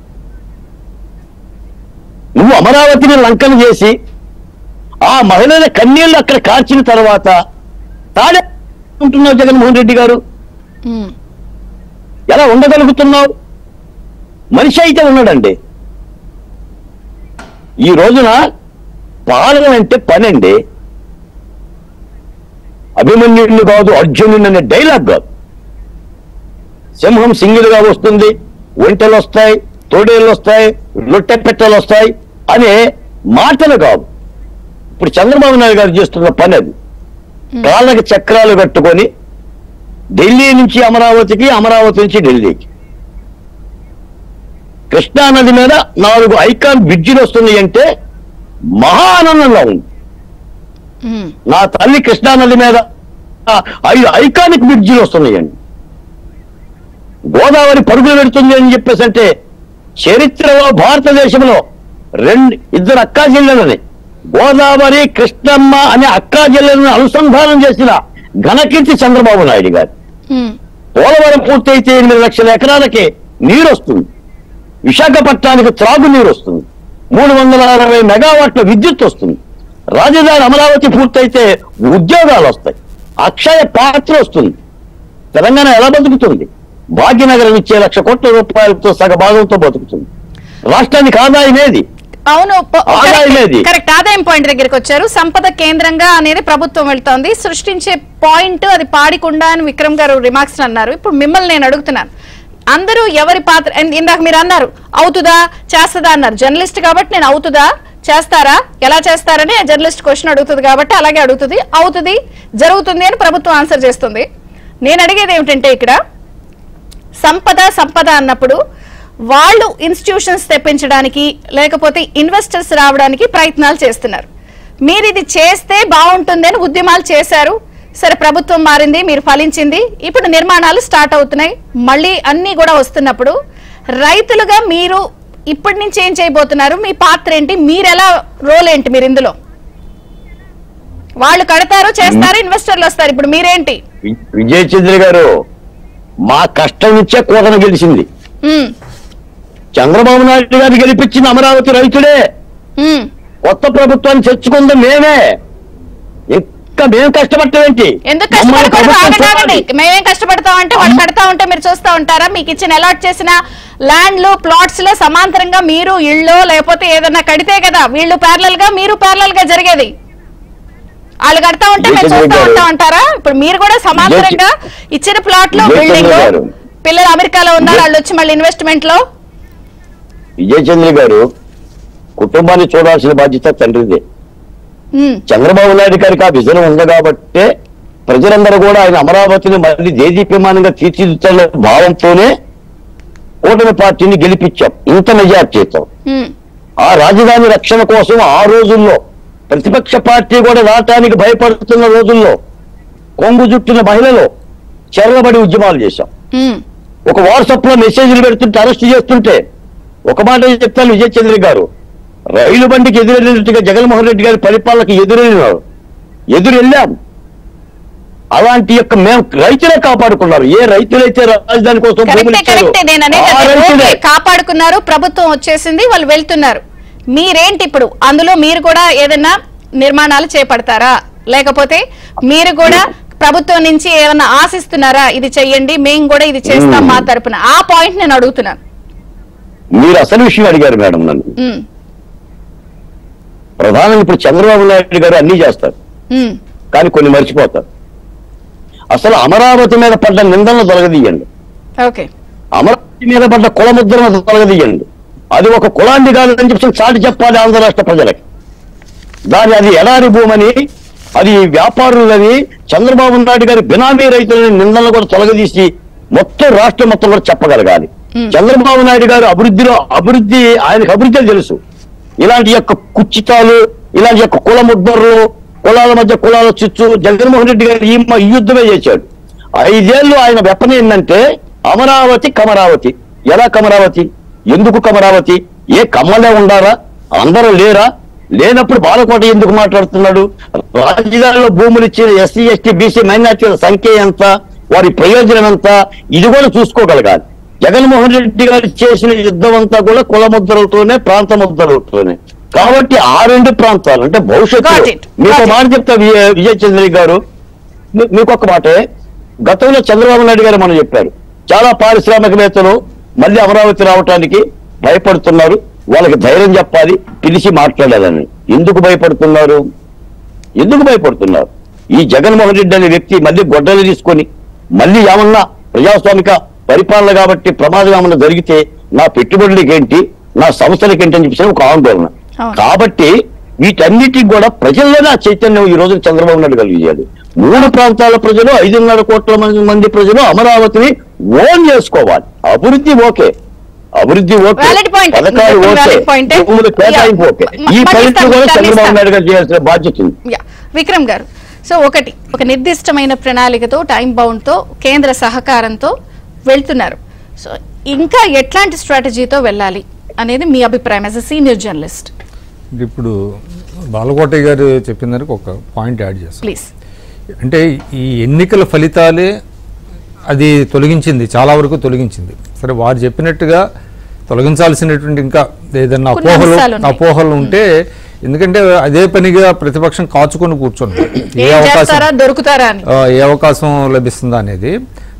నువ్వు అమరావతిని లంకన చేసి ఆ మహిళల కన్నీళ్లు అక్కడ కార్చిన తర్వాత తాడే ఉంటున్నావు జగన్మోహన్ రెడ్డి గారు ఉమ్, ఎలా ఉండగలుగుతున్నావు మనిషి అయితే ఉన్నాడండి ఈ రోజున పాలన అంటే పని అండి అభిమన్యుడిని కాదు అర్జునుని అనే డైలాగ్ కాదు సింహం సింగిల్ గా వస్తుంది ఒంటెలు వస్తాయి తోడేళ్ళు వస్తాయి లొట్టె పెట్టెలు వస్తాయి అనే మాటలు కాదు ఇప్పుడు చంద్రబాబు నాయుడు గారు చేస్తున్న పని అది కాళ్ళకి చక్రాలు కట్టుకొని ఢిల్లీ నుంచి అమరావతికి అమరావతి నుంచి ఢిల్లీకి కృష్ణా నది మీద నాలుగు ఐకాన్ బ్రిడ్జిలు వస్తున్నాయి అంటే మహా ఆనందంగా ఉంది ఉమ్, నా తల్లి కృష్ణా నది మీద ఆ ఐదు ఐకానిక్ బ్రిడ్జిలు వస్తున్నాయండి గోదావరి పరుగులు పెడుతుంది అని చెప్పేసి అంటే చరిత్రలో భారతదేశంలో రెండు ఇద్దరు అక్కా జిల్లలని గోదావరి కృష్ణమ్మ అనే అక్కా జిల్లలను అనుసంధానం చేసిన ఘనకీర్తి చంద్రబాబు నాయుడు గారు ఉమ్, పోలవరం పూర్తయితే ఎనిమిది లక్షల ఎకరాలకి నీరు వస్తుంది విశాఖపట్నానికి త్రాగునీరు వస్తుంది మూడు వందల అరవై మెగావాట్ల విద్యుత్ వస్తుంది రాజధాని అమరావతి పూర్తయితే ఉద్యోగాలు వస్తాయి అక్షయ పాత్ర వస్తుంది తెలంగాణ ఎలా బతుకుతుంది భాగ్యనగరం ఇచ్చే లక్ష కోట్ల రూపాయలతో సగ భాగంతో బతుకుతుంది రాష్ట్రానికి ఆదాయం ఏది అవును ప- ఆదాయం కరెక్ట్. ఏది? కరెక్ట్ ఆదాయం పాయింట్ దగ్గరికి వచ్చారు సంపద కేంద్రంగా అనేది ప్రభుత్వం వెళ్తోంది సృష్టించే పాయింట్ అది పాడికుండా అని విక్రమ్ గారు రిమార్క్స్ అన్నారు ఇప్పుడు మిమ్మల్ని నేను అడుగుతున్నాను అందరూ ఎవరి పాత్ర ఇంద- ఇందాక మీరు అన్నారు అవుతుందా చేస్తుందా అన్నారు జర్నలిస్ట్ కాబట్టి నేను అవుతుందా చేస్తారా ఎలా చేస్తారని జర్నలిస్ట్ క్వశ్చన్ అడుగుతుంది కాబట్టి అలాగే అడుగుతుంది అవుతుంది జరుగుతుంది అని ప్రభుత్వం ఆన్సర్ చేస్తుంది నేను అడిగేది ఏమిటంటే ఇక్కడ సంపద సంపద అన్నప్పుడు వాళ్ళు ఇన్స్టిట్యూషన్స్ తెప్పించడానికి లేకపోతే ఇన్వెస్టర్స్ రావడానికి ప్రయత్నాలు చేస్తున్నారు మీరు ఇది చేస్తే బాగుంటుంది అని ఉద్యమాలు చేశారు సరే ప్రభుత్వం మారింది మీరు ఫలించింది ఇప్పుడు నిర్మాణాలు స్టార్ట్ అవుతున్నాయి మళ్ళీ అన్నీ కూడా వస్తున్నప్పుడు రైతులుగా మీరు ఇప్పటి నుంచి ఏం చేయబోతున్నారు మీ పాత్ర ఏంటి మీరు ఎలా రోల్ ఏంటి మీరు ఇందులో వాళ్ళు కడతారు చేస్తారు ఇన్వెస్టర్లు వస్తారు ఇప్పుడు మీరేంటి వి- విజయ్ చంద్ర గారు మా కష్టం నుంచే కూటమి గెలిచింది ఉమ్, చంద్రబాబు నాయుడు గారిని గెలిపించిన అమరావతి రైతుడే ఉమ్. కొత్త ప్రభుత్వాన్ని తెచ్చుకుంది మేమే ఇంకా మేము కష్టపడతామేంటి ఎందుకు మమ్మల్ని కష్టపడకూడదు ప్రభుత్వం ఆగండి చూడాలి. మేమేం కష్టపడతాం అంటే వాళ్ళు కడతా ఉంటే మీరు చూస్తా ఉంటారా మీకు ఇచ్చిన అలాట్ చేసిన ల్యాండ్లు ప్లాట్స్ లో సమాంతరంగా మీరు ఇళ్ళు లేకపోతే ఏదన్నా కడితే కదా వీళ్ళు ప్యారలల్ గా మీరు ప్యారలల్ గా జరిగేది వాళ్ళు కడతా ఉంటే మీరు విజయచంద్ర చూస్తా గారు. ఉంటా ఉంటారా ఇప్పుడు మీరు కూడా సమాంతరంగా ఇచ్చిన ప్లాట్ లో విజయచంద్ర బిల్డింగ్ గారు. పిల్లలు అమెరికాలో ఉన్నారు విజయ్- వాళ్ళు వచ్చి మళ్ళీ ఇన్వెస్ట్మెంట్ లో విజయ్ చంద్ర గారు కుటుంబాన్ని చూడాల్సిన బాధ్యత తండ్రిదే ఉమ్, చంద్రబాబు నాయుడు గారికి ఆ విజన్ ఉంది కాబట్టే ప్రజలందరూ కూడా ఆయన అమరావతిని మళ్ళీ దేదీప్యమానంగా తీర్చిదిద్దాలనే భావంతోనే కూటమి పార్టీని గెలిపించాం ఇంత మెజార్టీతో ఉమ్, ఆ రాజధాని రక్షణ కోసం ఆ రోజుల్లో ప్రతిపక్ష పార్టీ కూడా రావటానికి భయపడుతున్న రోజుల్లో కొంగు జుట్టిన మహిళలు చెరలబడి ఉద్యమాలు చేశాం ఉమ్, ఒక వాట్సాప్ లో మెసేజ్లు పెడుతుంటే అరెస్ట్ చేస్తుంటే ఒక మాట చెప్తాను విజయ్ చంద్ర గారు రైలు బండికి ఎదురెళ్ళినట్టుగా జగన్మోహన్ రెడ్డి గారి పరిపాలనకి ఎదురెళ్ళినారు ఎదురు వెళ్ళాం అలాంటి యొక్క మేము రైతులే కాపాడుకున్నారు ఏ రైతులైతే రాజధాని కోసం భూములు కరెక్టే ఇచ్చారో, కరెక్టే నేను అనేది ఆ అదే. రైతులే. ఓకే, కాపాడుకున్నారు ప్రభుత్వం వచ్చేసింది వాళ్ళు వెళ్తున్నారు మీరేంటి ఇప్పుడు అందులో మీరు కూడా ఏదైనా నిర్మాణాలు చేపడతారా లేకపోతే మీరు కూడా ప్రభుత్వం నుంచి ఏమైనా ఆశిస్తున్నారా ఇది చెయ్యండి మేము కూడా ఇది చేస్తాం మా తరపున ఆ పాయింట్ నేను అడుగుతున్నాను మీరు అసలు విషయం అడిగారు మేడం నన్ను ఉమ్, ప్రధానంగా ఇప్పుడు చంద్రబాబు నాయుడు గారు అన్ని చేస్తారు ఉమ్, కానీ కొన్ని మర్చిపోతారు అసలు అమరావతి మీద పడ్డ నిందలను తొలగదీయండి ఓకే అమరావతి మీద పడ్డ కుల ముద్రను తొలగదీయండి అది ఒక కులాన్ని కాదని చెప్పి చాటి చెప్పాలి ఆంధ్ర రాష్ట్ర ప్రజలకి దాని అది ఎడారి భూమని అది వ్యాపారులని చంద్రబాబు నాయుడు గారి బినామీ రైతులని నిందలను కూడా తొలగదీసి మొత్తం రాష్ట్రం మొత్తం కూడా చెప్పగలగాలి Hmm. చంద్రబాబు నాయుడు గారు అభివృద్ధిలో అభివృద్ధి ఆయనకు అభివృద్ధి తెలుసు ఇలాంటి యొక్క కుచ్చితాలు ఇలాంటి యొక్క కుల ముద్దర్లు కులాల మధ్య కులాల చిచ్చు జగన్మోహన్ రెడ్డి గారు ఈ మ- ఈ యుద్ధమే చేశాడు ఐదేళ్లు ఆయన వెపన ఏంటంటే అమరావతి కమరావతి ఎలా కమరావతి ఎందుకు కమరావతి ఏ కమ్మలే ఉండారా అందరూ లేరా లేనప్పుడు బాలకోట ఎందుకు మాట్లాడుతున్నాడు రాజధానిలో భూములు ఇచ్చిన ఎస్సీ ఎస్టీ బీసీ మైనార్టీల సంఖ్య ఎంత వారి ప్రయోజనం ఎంత ఇది కూడా చూసుకోగలగాలి జగన్మోహన్ రెడ్డి గారు చేసిన యుద్ధం అంతా కూడా కుల ముద్రలతోనే ప్రాంత ముద్రలతోనే కాబట్టి ఆ రెండు ప్రాంతాలు అంటే Got భవిష్యత్తు it. మీకు Got ఒక it. మాట చెప్తా విజయ విజయ్ చంద్ర గారు మీ- మీకు ఒక మాటే గతంలో చంద్రబాబు నాయుడు గారు మనం చెప్పారు చాలా పారిశ్రామికవేత్తలు మళ్ళీ అమరావతి రావటానికి భయపడుతున్నారు వాళ్ళకి ధైర్యం చెప్పాలి పిలిచి మాట్లాడాలని ఎందుకు భయపడుతున్నారు ఎందుకు భయపడుతున్నారు ఈ జగన్మోహన్ రెడ్డి అనే వ్యక్తి మళ్ళీ గొడ్డలు తీసుకొని మళ్ళీ ఏమన్నా ప్రజాస్వామిక పరిపాలన కాబట్టి ప్రమాదం ఏమన్నా జరిగితే నా పెట్టుబడులకి ఏంటి నా సంస్థలకి ఏంటి అని చెప్పేసి ఒక ఆందోళన అవును. కాబట్టి వీటన్నిటికి కూడా ప్రజల్లోనే ఆ చైతన్యం ఈ రోజు చంద్రబాబు నాయుడు కలిగేది మూడు ప్రాంతాల ప్రజలు ఐదున్నర కోట్ల మంది మంది ప్రజలు అమరావతిని ఓన్ చేసుకోవాలి అభివృద్ధి ఓకే అభివృద్ధి ఓకే Valid point. పథకాలు Valid ఓకే point. భూముల కేటాయింపు Yeah. ఓకే మ- ఈ మళ్ళీ పరిస్థితి ఇస్తాను, కూడా మళ్ళీ చంద్రబాబు ఇస్తాను. నాయుడు గారు చేయాల్సిన బాధ్యత ఉంది యా విక్రమ్ గారు సో ఒకటి ఒక నిర్దిష్టమైన ప్రణాళికతో టైం బౌండ్ తో కేంద్ర సహకారంతో వెళ్తున్నారు సో ఇంకా ఎట్లాంటి స్ట్రాటజీతో వెళ్ళాలి అనేది మీ అభిప్రాయం యాజ్ అ సీనియర్ జర్నలిస్ట్ ఇప్పుడు బాలకోటయ్య గారు చెప్పిన దానికి ఒక పాయింట్ యాడ్ చేస్తాం ప్లీజ్ అంటే ఈ ఎన్నికల ఫలితాలే అది తొలగించింది చాలా వరకు తొలగించింది సరే వారు చెప్పినట్టుగా తొలగించాల్సినటువంటి ఇంకా ఏదన్నా కొన్ని అపోహలు అంశాలు ఉన్నాయి. అపోహలు ఉంటే ఎందుకంటే అదే పనిగా ప్రతిపక్షం కాచుకొని కూర్చుంది ఏ ఏం అవకాశం చేస్తారా దొరుకుతారా అని ఆ, ఏ అవకాశం లభిస్తుందా అనేది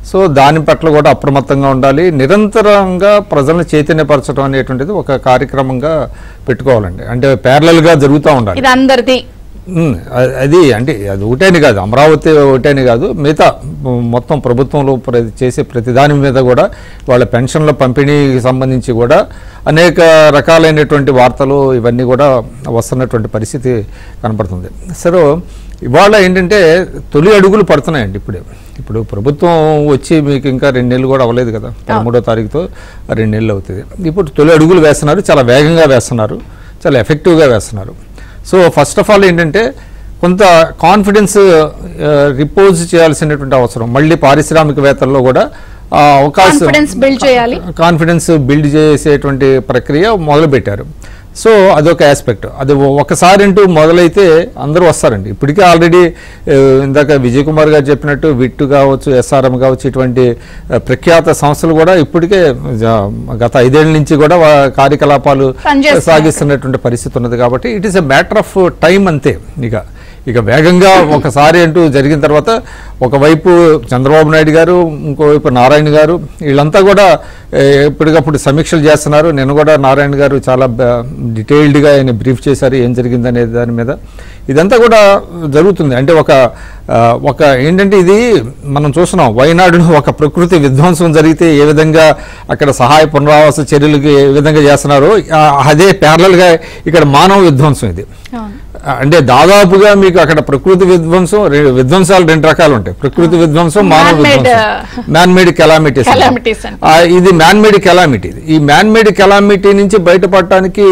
సో దాని పట్ల కూడా అప్రమత్తంగా ఉండాలి నిరంతరంగా ప్రజలను చైతన్యపరచడం అనేటువంటిది ఒక కార్యక్రమంగా పెట్టుకోవాలండి అంటే ప్యారలల్గా జరుగుతూ ఉండాలి ఇది అందరిది ఉమ్, అ- అది అంటే అది ఒకటేని కాదు అమరావతి ఒకటేని కాదు మిగతా మ్, మొత్తం ప్రభుత్వంలో ప్ర- చేసే ప్రతి దాని మీద కూడా వాళ్ళ పెన్షన్ల పంపిణీకి సంబంధించి కూడా అనేక రకాలైనటువంటి వార్తలు ఇవన్నీ కూడా వస్తున్నటువంటి పరిస్థితి కనపడుతుంది సరే ఇవాళ ఏంటంటే తొలి అడుగులు పడుతున్నాయండి ఇప్పుడే ఇప్పుడు ప్రభుత్వం వచ్చి మీకు ఇంకా రెండు నెలలు కూడా అవ్వలేదు కదా పదమూడో తారీఖుతో రెండు నెలలు అవుతుంది ఇప్పుడు తొలి అడుగులు వేస్తున్నారు చాలా వేగంగా వేస్తున్నారు చాలా ఎఫెక్టివ్గా వేస్తున్నారు సో ఫస్ట్ ఆఫ్ ఆల్ ఏంటంటే కొంత కాన్ఫిడెన్స్ రిపోజ్ చేయాల్సినటువంటి అవసరం మళ్ళీ పారిశ్రామికవేత్తల్లో కూడా ఆ, అవకాశం కాన్ఫిడెన్స్ బిల్డ్ చేయాలి కాన్ఫిడెన్స్ బిల్డ్ చేసేటువంటి ప్రక్రియ మొదలుపెట్టారు సో అదొక ఆస్పెక్ట్ అది ఒ- ఒకసారి అంటూ మొదలైతే అందరూ వస్తారండి ఇప్పటికే ఆల్రెడీ ఇందాక విజయ్ కుమార్ గారు చెప్పినట్టు విట్టు కావచ్చు ఎస్ఆర్ఎం కావచ్చు ఇటువంటి ఆ, ప్రఖ్యాత సంస్థలు కూడా ఇప్పటికే జ- గత ఐదేళ్ల నుంచి కూడా వా- కార్యకలాపాలు పనిచేస్తున్నాయి. సాగిస్తున్నటువంటి పరిస్థితి ఉన్నది కాబట్టి it is a matter of time అంతే ఇక ఇక వేగంగా ఒకసారి అంటూ జరిగిన తర్వాత ఒకవైపు చంద్రబాబు నాయుడు గారు ఇంకోవైపు నారాయణ గారు వీళ్ళంతా కూడా ఏ, ఎప్పటికప్పుడు సమీక్షలు చేస్తున్నారు నేను కూడా నారాయణ గారు చాలా బ- డీటెయిల్డ్గా ఆయన బ్రీఫ్ చేశారు ఏం జరిగిందనే దాని మీద ఇదంతా కూడా జరుగుతుంది అంటే ఒక ఆ, ఒక ఏంటంటే ఇది మనం చూస్తున్నాం వైనాడులో ఒక ప్రకృతి విధ్వంసం జరిగితే ఏ విధంగా అక్కడ సహాయ పునరావాస చర్యలకి ఏ విధంగా చేస్తున్నారో ఆ, అదే ప్యారలల్గా ఇక్కడ మానవ విధ్వంసం ఇది అవును. అంటే దాదాపుగా మీకు అక్కడ ప్రకృతి విధ్వంసం రె- విధ్వంసాలు రెండు రకాలు ఉంటాయి ప్రకృతి విధ్వంసం మానవ Man-made, విధ్వంసం మ్యాన్ మేడ్ కెలామిటీస్ Calamities అంట. ఇది మ్యాన్ మేడ్ కెలామిటీ ఈ మ్యాన్ మేడ్ కెలామిటీ నుంచి బయటపడటానికి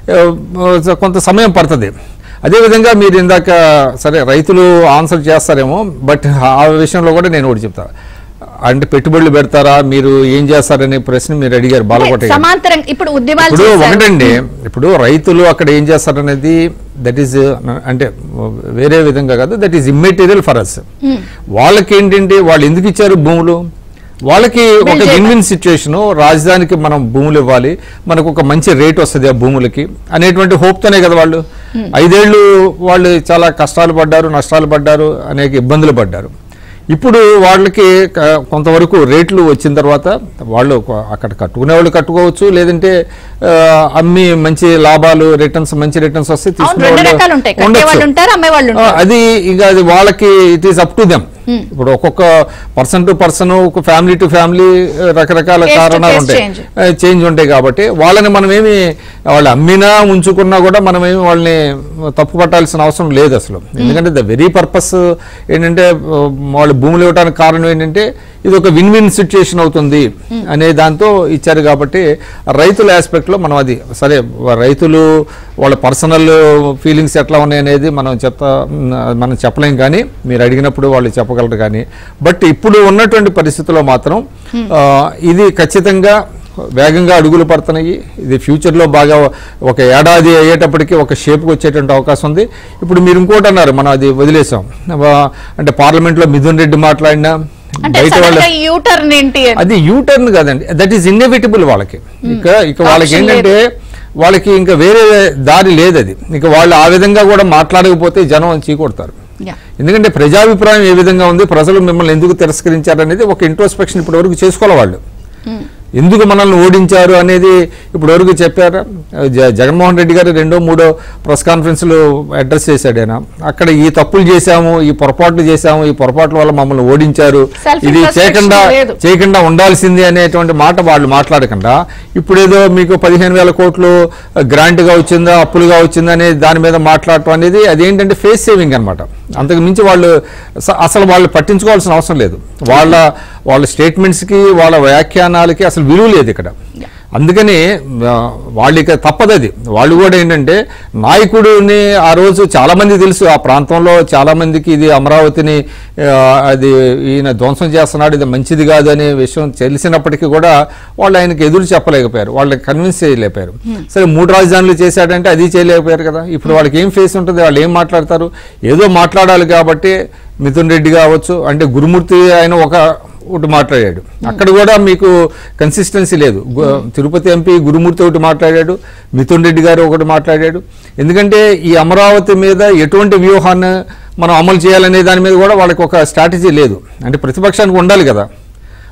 ఆ, కొంత సమయం పడుతుంది అదేవిధంగా మీరు ఇందాక సరే రైతులు ఆన్సర్ చేస్తారేమో బట్ ఆ విషయంలో కూడా నేను ఒకటి చెప్తా అంటే పెట్టుబడులు పెడతారా మీరు ఏం చేస్తారనే ప్రశ్న మీరు అడిగారు బాలకోట గారు. సమాంతరం ఇప్పుడు ఉద్యమాలు ఇప్పుడు చేశారు. ఒకటండి ఇప్పుడు రైతులు అక్కడ ఏం చేస్తారనేది దట్ ఈస్ అంటే వేరే విధంగా కాదు that is immaterial for us వాళ్ళకి ఏంటంటే వాళ్ళు ఎందుకు ఇచ్చారు భూములు వాళ్ళకి ఒక Build విన్ విన్ సిచ్యువేషన్ రాజధానికి మనం భూములు ఇవ్వాలి మనకు ఒక మంచి రేట్ వస్తుంది ఆ భూములకి అనేటువంటి హోప్తోనే కదా వాళ్ళు ఐదేళ్లు వాళ్ళు చాలా కష్టాలు పడ్డారు నష్టాలు పడ్డారు అనేక ఇబ్బందులు పడ్డారు ఇప్పుడు వాళ్ళకి క- కొంతవరకు రేట్లు వచ్చిన తర్వాత వాళ్ళు ఒక- అక్కడ కట్టుకునే వాళ్ళు కట్టుకోవచ్చు లేదంటే ఆ, అమ్మి మంచి లాభాలు రిటర్న్స్ మంచి రిటర్న్స్ వస్తే అవును తీసుకునే రెండు వాళ్ళు రకాలు ఉంటాయి కట్టే ఉండొచ్చు. వాళ్ళు ఉంటారు అమ్మే వాళ్ళు ఆ, ఉంటారు అది ఇక అది వాళ్ళకి it is up to them ఇప్పుడు ఒక్కొక్క పర్సన్ టు పర్సన్ ఒక ఫ్యామిలీ టు ఫ్యామిలీ రకరకాల Case to కారణాలు case ఉంటాయి change. చేంజ్ ఉంటాయి కాబట్టి వాళ్ళని మనం ఏమి వాళ్ళు అమ్మినా ఉంచుకున్నా కూడా మనం ఏమి వాళ్ళని తప్పు పట్టాల్సిన అవసరం లేదు అసలు ఎందుకంటే ద వెరీ పర్పస్ ఏంటంటే ఆ, వాళ్ళు భూములు ఇవ్వడానికి కారణం ఏంటంటే ఇది ఒక విన్ విన్ సిచ్యుయేషన్ అవుతుంది అనే దాంతో ఇచ్చారు కాబట్టి రైతుల ఆస్పెక్ట్ లో మనం అది సరే రైతులు వాళ్ళ పర్సనల్ ఫీలింగ్స్ ఎట్లా ఉన్నాయి అనేది మనం చెప్తా మనం చెప్పలేం కానీ మీరు అడిగినప్పుడు వాళ్ళు చెప్పగలరు కానీ బట్ ఇప్పుడు ఉన్నటువంటి పరిస్థితుల్లో మాత్రం ఆ, ఇది ఖచ్చితంగా వేగంగా అడుగులు పడుతున్నాయి ఇది ఫ్యూచర్లో బాగా ఒక ఏడాది అయ్యేటప్పటికి ఒక షేప్కి వచ్చేటువంటి అవకాశం ఉంది ఇప్పుడు మీరు ఇంకోటి అన్నారు మనం అది వదిలేసాం ఆ, అంటే పార్లమెంట్లో మిథున్ రెడ్డి మాట్లాడినా అంటే బయట వాళ్ళ సడన్గా యూటర్న్ ఏంటి అని. అది యూటర్న్ కాదండి దట్ ఈస్ ఇన్నెవిటబుల్ వాళ్ళకి ఇక ఇక వాళ్ళకి Option ఏంటంటే వాళ్ళకి ఇంకా వేరే దారి లేదు అది ఇక వాళ్ళు ఆ విధంగా కూడా మాట్లాడకపోతే జనం చీకొడతారు Yeah. ఎందుకంటే ప్రజాభిప్రాయం ఏ విధంగా ఉంది ప్రజలు మిమ్మల్ని ఎందుకు తిరస్కరించారు అనేది ఒక ఇంట్రోస్పెక్షన్ ఇప్పటి వరకు చేసుకోవాలి వాళ్ళు ఎందుకు మనల్ని ఓడించారు అనేది ఇప్పుడు వరకు చెప్పారా జ- జగన్మోహన్ రెడ్డి గారు రెండో మూడో ప్రెస్ కాన్ఫరెన్స్లు అడ్రస్ చేశాడు ఆయన అక్కడ ఈ తప్పులు చేశాము ఈ పొరపాట్లు చేశాము ఈ పొరపాట్ల వల్ల మమ్మల్ని ఓడించారు Self ఇది introspection చేయకుండా లేదు. చేయకుండా ఉండాల్సింది అనేటువంటి మాట వాళ్ళు మాట్లాడకుండా ఇప్పుడేదో మీకు పదిహేను వేల కోట్లు గ్రాంట్గా వచ్చిందా అప్పులుగా వచ్చిందా అనే దాని మీద మాట్లాడటం అనేది అదేంటంటే ఫేస్ సేవింగ్ అనమాట అంతకు మించి వాళ్ళు అస- అసలు వాళ్ళు పట్టించుకోవాల్సిన అవసరం లేదు వాళ్ళ వాళ్ళ స్టేట్మెంట్స్కి వాళ్ళ వ్యాఖ్యానాలకి అసలు విలువ లేదు ఇక్కడ అందుకని ఆ, వాళ్ళు ఇక తప్పదు అది వాళ్ళు కూడా ఏంటంటే నాయకుడిని ఆ రోజు చాలా మంది తెలుసు ఆ ప్రాంతంలో చాలా మందికి ఇది అమరావతిని ఆ, అది ఈయన ధ్వంసం చేస్తున్నాడు ఇది మంచిది కాదు అనే విషయం తెలిసినప్పటికీ కూడా వాళ్ళు ఆయనకి ఎదురు చెప్పలేకపోయారు వాళ్ళకి కన్విన్స్ చేయలేకపోయారు సరే మూడు రాజధానులు చేశాడంటే అది చేయలేకపోయారు కదా ఇప్పుడు వాళ్ళకి ఏం ఫేస్ ఉంటుంది వాళ్ళు ఏం మాట్లాడతారు ఏదో మాట్లాడాలి కాబట్టి మిథున్ రెడ్డి కావచ్చు అంటే గురుమూర్తి ఆయన ఒక ఒకటి మాట్లాడాడు అక్కడ కూడా మీకు కన్సిస్టెన్సీ లేదు గు- తిరుపతి ఎంపీ గురుమూర్తి ఒకటి మాట్లాడాడు మిథున్ రెడ్డి గారు ఒకటి మాట్లాడాడు ఎందుకంటే ఈ అమరావతి మీద ఎటువంటి వ్యూహాన్ని మనం అమలు చేయాలనే దాని మీద కూడా వాళ్ళకి ఒక స్ట్రాటజీ లేదు అంటే ప్రతిపక్షానికి ఉండాలి కదా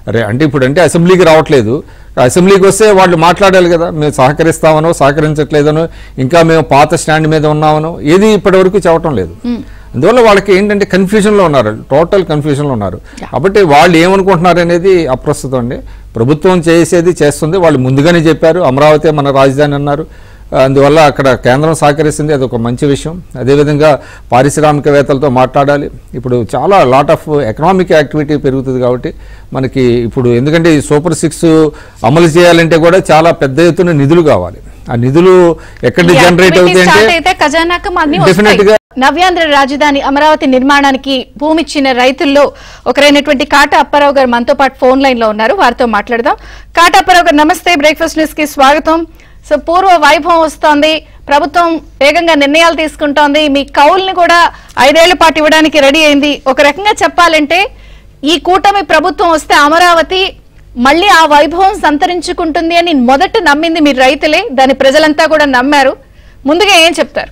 అరే అంటే ఇప్పుడు అంటే అసెంబ్లీకి రావట్లేదు అసెంబ్లీకి వస్తే వాళ్ళు మాట్లాడాలి కదా మేము సహకరిస్తామనో సహకరించట్లేదనో ఇంకా మేము పాత స్టాండ్ మీద ఉన్నామనో ఏది ఇప్పటివరకు చెప్పటం లేదు అందువల్ల వాళ్ళకి ఏంటంటే కన్ఫ్యూజన్లో ఉన్నారు టోటల్ కన్ఫ్యూజన్లో ఉన్నారు కాబట్టి వాళ్ళు ఏమనుకుంటున్నారు అనేది అప్రస్తుతం అండి ప్రభుత్వం చేసేది చేస్తుంది వాళ్ళు ముందుగానే చెప్పారు అమరావతి మన రాజధాని అన్నారు అందువల్ల అక్కడ కేంద్రం సహకరిస్తుంది అది ఒక మంచి విషయం అదేవిధంగా పారిశ్రామికవేత్తలతో మాట్లాడాలి ఇప్పుడు చాలా లాట్ ఆఫ్ ఎకనామిక్ యాక్టివిటీ పెరుగుతుంది కాబట్టి మనకి ఇప్పుడు ఎందుకంటే ఈ సూపర్ సిక్స్ అమలు చేయాలంటే కూడా చాలా పెద్ద ఎత్తున నిధులు కావాలి ఆ నిధులు ఎక్కడ ఈ జనరేట్ activity start అవుతాయంటే అయితే ఖజానాకు అన్ని Definite వస్తాయి. గా- నవ్యాంధ్ర రాజధాని అమరావతి నిర్మాణానికి భూమి ఇచ్చిన రైతుల్లో ఒకరైనటువంటి కాట అప్పారావు గారు మనతో పాటు ఫోన్ లైన్ లో ఉన్నారు వారితో మాట్లాడదాం కాట అప్పారావు గారు నమస్తే బ్రేక్ఫాస్ట్ న్యూస్ కి స్వాగతం సో పూర్వ వైభవం వస్తోంది ప్రభుత్వం వేగంగా నిర్ణయాలు తీసుకుంటోంది మీ కౌల్ని కూడా ఐదేళ్ల పాటు ఇవ్వడానికి రెడీ అయింది ఒక రకంగా చెప్పాలంటే ఈ కూటమి ప్రభుత్వం వస్తే అమరావతి మళ్ళీ ఆ వైభవం సంతరించుకుంటుంది అని మొదట నమ్మింది మీరు రైతులే దాని ప్రజలంతా కూడా నమ్మారు ముందుగా ఏం చెప్తారు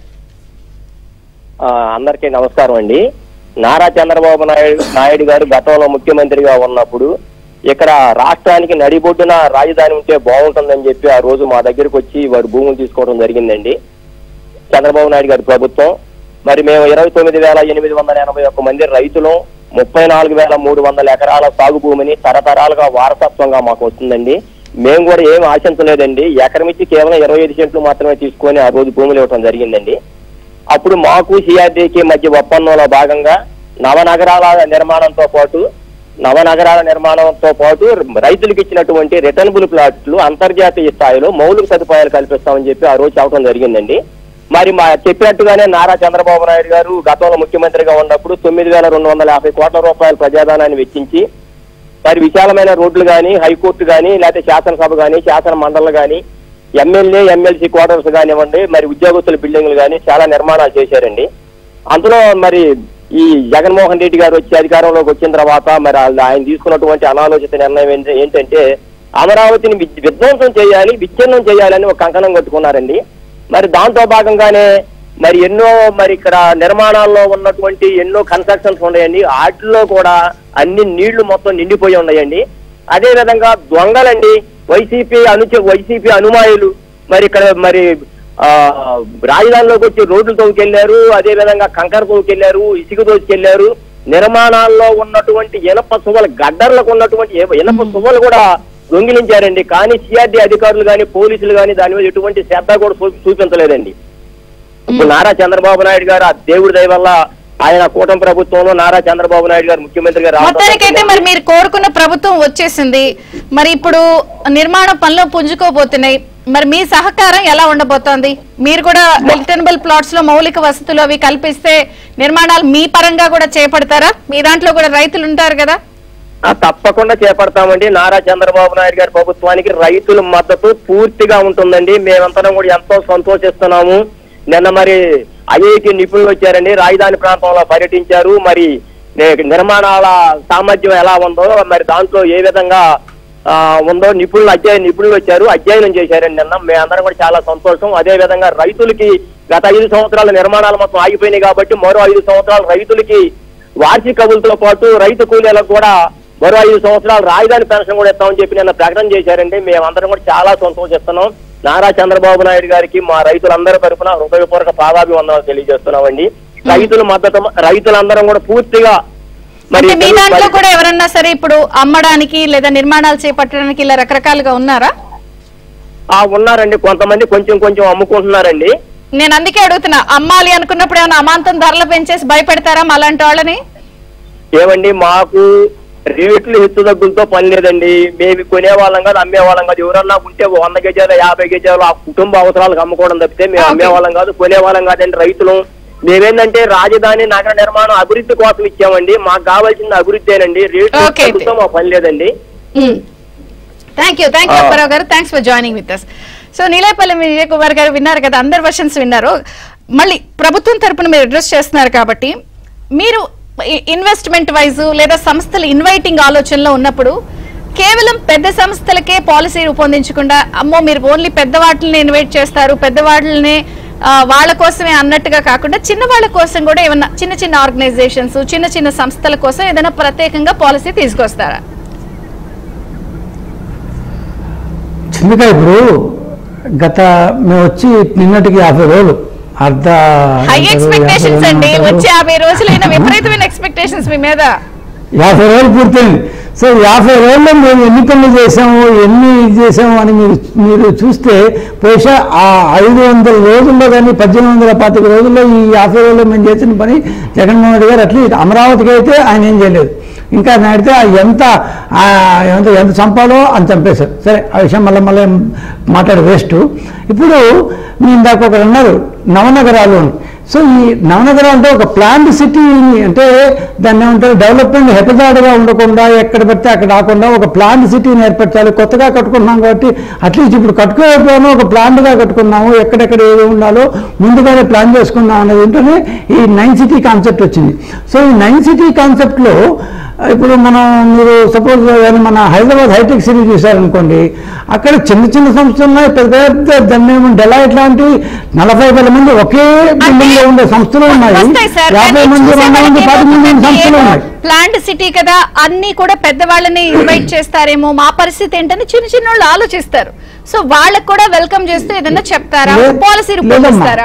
ఆ, అందరికీ నమస్కారం అండి నారా చంద్రబాబు నాయుడు నాయుడు గారు గతంలో ముఖ్యమంత్రిగా ఉన్నప్పుడు ఇక్కడ రాష్ట్రానికి నడిబొడ్డున రాజధాని ఉంటే బాగుంటుందని చెప్పి ఆ రోజు మా దగ్గరికి వచ్చి వారు భూములు తీసుకోవడం జరిగిందండి చంద్రబాబు నాయుడు గారి ప్రభుత్వం మరి మేము ఇరవై తొమ్మిది వేల ఎనిమిది వందల ఎనభై ఒక్క మంది రైతులు ముప్పై నాలుగు వేల మూడు వందల ఎకరాల సాగు భూమిని తరతరాలుగా వారసత్వంగా మాకు వస్తుందండి మేము కూడా ఏం ఆశించలేదండి ఎకరం ఇచ్చి కేవలం ఇరవై ఐదు సెంట్లు మాత్రమే తీసుకొని ఆ రోజు భూములు ఇవ్వడం జరిగిందండి అప్పుడు మాకు సిఆర్డీకి మధ్య ఒప్పందంలో భాగంగా నవనగరాల నిర్మాణంతో పాటు నవనగరాల నిర్మాణంతో పాటు రైతులకు ఇచ్చినటువంటి రిటర్నబుల్ ప్లాట్లు అంతర్జాతీయ స్థాయిలో మౌలిక సదుపాయాలు కల్పిస్తామని చెప్పి ఆ రోజు చెప్పడం జరిగిందండి మరి మా చెప్పినట్టుగానే నారా చంద్రబాబు నాయుడు గారు గతంలో ముఖ్యమంత్రిగా ఉన్నప్పుడు తొమ్మిది వేల రెండు వందల యాభై కోట్ల రూపాయల ప్రజాధనాన్ని వెచ్చించి మరి విశాలమైన రోడ్లు కానీ హైకోర్టు కానీ లేకపోతే శాసనసభ కానీ శాసన మండలి కానీ ఎమ్మెల్యే ఎమ్మెల్సీ క్వార్టర్స్ కానివ్వండి మరి ఉద్యోగస్తుల బిల్డింగ్లు కానీ చాలా నిర్మాణాలు చేశారండి అందులో మరి ఈ జగన్మోహన్ రెడ్డి గారు వచ్చి అధికారంలోకి వచ్చిన తర్వాత మరి వాళ్ళు ఆయన తీసుకున్నటువంటి అనాలోచిత నిర్ణయం ఏంటి- ఏంటంటే అమరావతిని విద్- విధ్వంసం చేయాలి విచ్ఛిన్నం చేయాలని ఒక కంకణం కట్టుకున్నారండి మరి దాంతో భాగంగానే మరి ఎన్నో మరి ఇక్కడ నిర్మాణాల్లో ఉన్నటువంటి ఎన్నో కన్స్ట్రక్షన్స్ ఉన్నాయండి వాటిల్లో కూడా అన్ని నీళ్లు మొత్తం నిండిపోయి ఉన్నాయండి అదే విధంగా దొంగలండి వైసీపీ అనుచ వైసీపీ అనుమాయులు మరి ఇక్కడ మరి ఆ రాజధానిలోకి వచ్చి రోడ్లు తోకెళ్లారు అదే విధంగా కంకర తోకెళ్లారు ఇసుక తోకెళ్లారు నిర్మాణాల్లో ఉన్నటువంటి ఇనప సువ్వలు గడ్డర్లకు ఉన్నటువంటి ఏ- ఇనప సువ్వలు కూడా దొంగిలించారండి కానీ సిఆర్డీ అధికారులు కానీ పోలీసులు కానీ దాని మీద ఎటువంటి శ్రద్ధ కూడా చూ- చూపించలేదండి ఇప్పుడు నారా చంద్రబాబు నాయుడు గారు ఆ దేవుడి దయ వల్ల ఆయన కూటమి ప్రభుత్వంలో నారా చంద్రబాబు నాయుడు గారు ముఖ్యమంత్రిగా రావడం మొత్తానికైతే మరి మీరు కోరుకున్న ప్రభుత్వం వచ్చేసింది మరి ఇప్పుడు నిర్మాణ పనులు పుంజుకోబోతున్నాయి మరి మీ సహకారం ఎలా ఉండబోతోంది మీరు కూడా రిటర్నబుల్ ప్లాట్స్ లో మౌలిక వసతులు అవి కల్పిస్తే నిర్మాణాలు మీ పరంగా కూడా చేపడతారా మీ దాంట్లో కూడా రైతులు ఉంటారు కదా ఆ, తప్పకుండా చేపడతామండి నారా చంద్రబాబు నాయుడు గారి ప్రభుత్వానికి రైతుల మద్దతు పూర్తిగా ఉంటుందండి మేమంతరం కూడా ఎంతో సంతోషిస్తున్నాము నిన్న మరి ఐఐటి నిపుణులు వచ్చారండి రాజధాని ప్రాంతంలో పర్యటించారు మరి నే- నిర్మాణాల సామర్థ్యం ఎలా ఉందో మరి దాంట్లో ఏ విధంగా ఆ, ఉందో నిపుణులు అధ్యయన నిపుణులు వచ్చారు అధ్యయనం చేశారండి నిన్న మేమందరం కూడా చాలా సంతోషం అదే విధంగా రైతులకి గత ఐదు సంవత్సరాల నిర్మాణాలు మొత్తం ఆగిపోయినాయి కాబట్టి మరో ఐదు సంవత్సరాలు రైతులకి వార్షిక కవులతో పాటు రైతు కూలీలకు కూడా మరో ఐదు సంవత్సరాలు రాజధాని పెన్షన్ కూడా ఇస్తామని చెప్పి నిన్న ప్రకటన చేశారండి మేమందరం కూడా చాలా సంతోషిస్తున్నాం నారా చంద్రబాబు నాయుడు గారికి మా రైతులందరి తరఫున హృదయపూర్వక పాదాభివందనాలు తెలియజేస్తున్నామండి రైతుల మద్దతు రైతులందరం కూడా పూర్తిగా అంటే మీ తెలుగు దాంట్లో పరి- కూడా ఎవరన్నా సరే ఇప్పుడు అమ్మడానికి లేదా నిర్మాణాలు చేపట్టడానికి ఇలా రకరకాలుగా ఉన్నారా ఆ ఉన్నారండి కొంతమంది కొంచెం కొంచెం అమ్ముకుంటున్నారండి నేను అందుకే అడుగుతున్నా అమ్మాలి అనుకున్నప్పుడు ఏమైనా అమాంతం ధరలు పెంచేసి భయపెడతారా మా అలాంటి వాళ్ళని ఏమండి మాకు రేట్లు హెచ్చుతగ్గులతో పని లేదండి మేము కొనేవాళ్ళం కాదు అమ్మేవాళ్ళం కాదు ఎవరన్నా ఉంటే వంద గజాలు యాభై గజాలు ఆ కుటుంబ అవసరాలకు అమ్ముకోవడం తప్పితే మేము Okay. అమ్మేవాళ్ళం కాదు కొనేవాళ్ళం కాదండి రైతులు మేమేందంటే రాజధాని నగర నిర్మాణం అభివృద్ధి కోసం ఇచ్చామండి మాకు కావాల్సింది అభివృద్ధేనండి రేట్లు Okay. హెచ్చుతగ్గులతో మా పని లేదండి thank you thank you Ah. Apparao గారు thanks for joining with us so Neelapalli Vijay Kumar గారు విన్నారు కదా అందరు వర్షన్స్ విన్నారు మళ్ళీ ప్రభుత్వం తరపున మీరు అడ్రస్ చేస్తున్నారు కాబట్టి మీరు ఇన్వెస్ట్మెంట్ వైజ్ లేదా సంస్థలు ఇన్వైటింగ్ ఆలోచనలో ఉన్నప్పుడు కేవలం పెద్ద సంస్థలకే పాలసీ రూపొందించకుండా అమ్మో మీరు ఓన్లీ పెద్ద వాటిని ఇన్వైట్ చేస్తారు పెద్ద వాటిని వాళ్ళ కోసమే అన్నట్టుగా కాకుండా చిన్న వాళ్ళ కోసం కూడా ఏమన్నా చిన్న చిన్న ఆర్గనైజేషన్స్ చిన్న చిన్న సంస్థల కోసం ఏదైనా ప్రత్యేకంగా పాలసీ తీసుకొస్తారా ఎందుకంటే ఇప్పుడు గత మేము వచ్చి నిన్నటికి యాభై రోజులు అర్ధ హై యాభై ఎక్స్పెక్టేషన్స్ రోజులు అండి ఏమంటారు? వచ్చే యాభై రోజులైన విపరీతమైన ఎక్స్పెక్టేషన్స్ మీ మీద యాభై రోజులు పూర్తయింది సో యాభై రోజుల్లో మేము ఎన్ని పనులు చేసాము ఎన్ని ఇది చేసాము అని మీరు మీరు చూస్తే బహుశా ఆ ఐదు వందల రోజుల్లో కానీ పద్దెనిమిది వందల పాతిక రోజుల్లో ఈ యాభై రోజుల్లో మేము చేసిన పని జగన్మోహన్ రెడ్డి గారు అట్లీస్ట్ అమరావతికి అయితే ఆయన ఏం చేయలేదు ఇంకా నాడితే ఎంత ఆ, ఎంత ఎంత చంపాలో అంత చంపేశారు సరే ఆ విషయం మళ్ళీ మళ్ళీ మాట్లాడే వేస్ట్ ఇప్పుడు మీ ఇందాక ఒకరు అన్నారు నవనగరాలు అని సో ఈ నవనగరాలు అంటే ఒక ప్లాంట్ సిటీ అంటే దాన్ని ఏమంటారు డెవలప్మెంట్ హెపదాడుగా ఉండకుండా ఎక్కడ పడితే అక్కడ రాకుండా ఒక ప్లాంట్ సిటీని ఏర్పరచాలి కొత్తగా కట్టుకున్నాం కాబట్టి అట్లీస్ట్ ఇప్పుడు కట్టుకోకపోయినా ఒక ప్లాంట్గా కట్టుకున్నాము ఎక్కడెక్కడ ఏది ఉండాలో ముందుగానే ప్లాన్ చేసుకున్నాం అనేది ఏంటంటే ఈ నైన్ సిటీ కాన్సెప్ట్ వచ్చింది సో ఈ నైన్ సిటీ కాన్సెప్ట్లో ఇప్పుడు మనం మీరు సపోజ్ మన హైదరాబాద్ హైటెక్ సిటీ చూశారనుకోండి అక్కడ చిన్న చిన్న సంస్థలు ఉన్నాయి పెద్ద పెద్ద దాన్ని డెలైట్ లాంటి నలభై వేల మంది ఒకే బిల్డింగ్ లో ఉండే సంస్థలు ఉన్నాయి వస్తాయి సార్ యాభై మంది వంద మంది పాతిక మంది సంస్థలు ఉన్నాయి ప్లాంట్ సిటీ కదా అన్ని కూడా పెద్దవాళ్ళని ఇన్వైట్ చేస్తారేమో మా పరిస్థితి ఏంటని చిన్న చిన్న వాళ్ళు ఆలోచిస్తారు సో వాళ్ళకి కూడా వెల్కమ్ చేస్తూ ఏదైనా చెప్తారా లే- పాలసీ రిపోర్ట్ లేదమ్మా. ఇస్తారా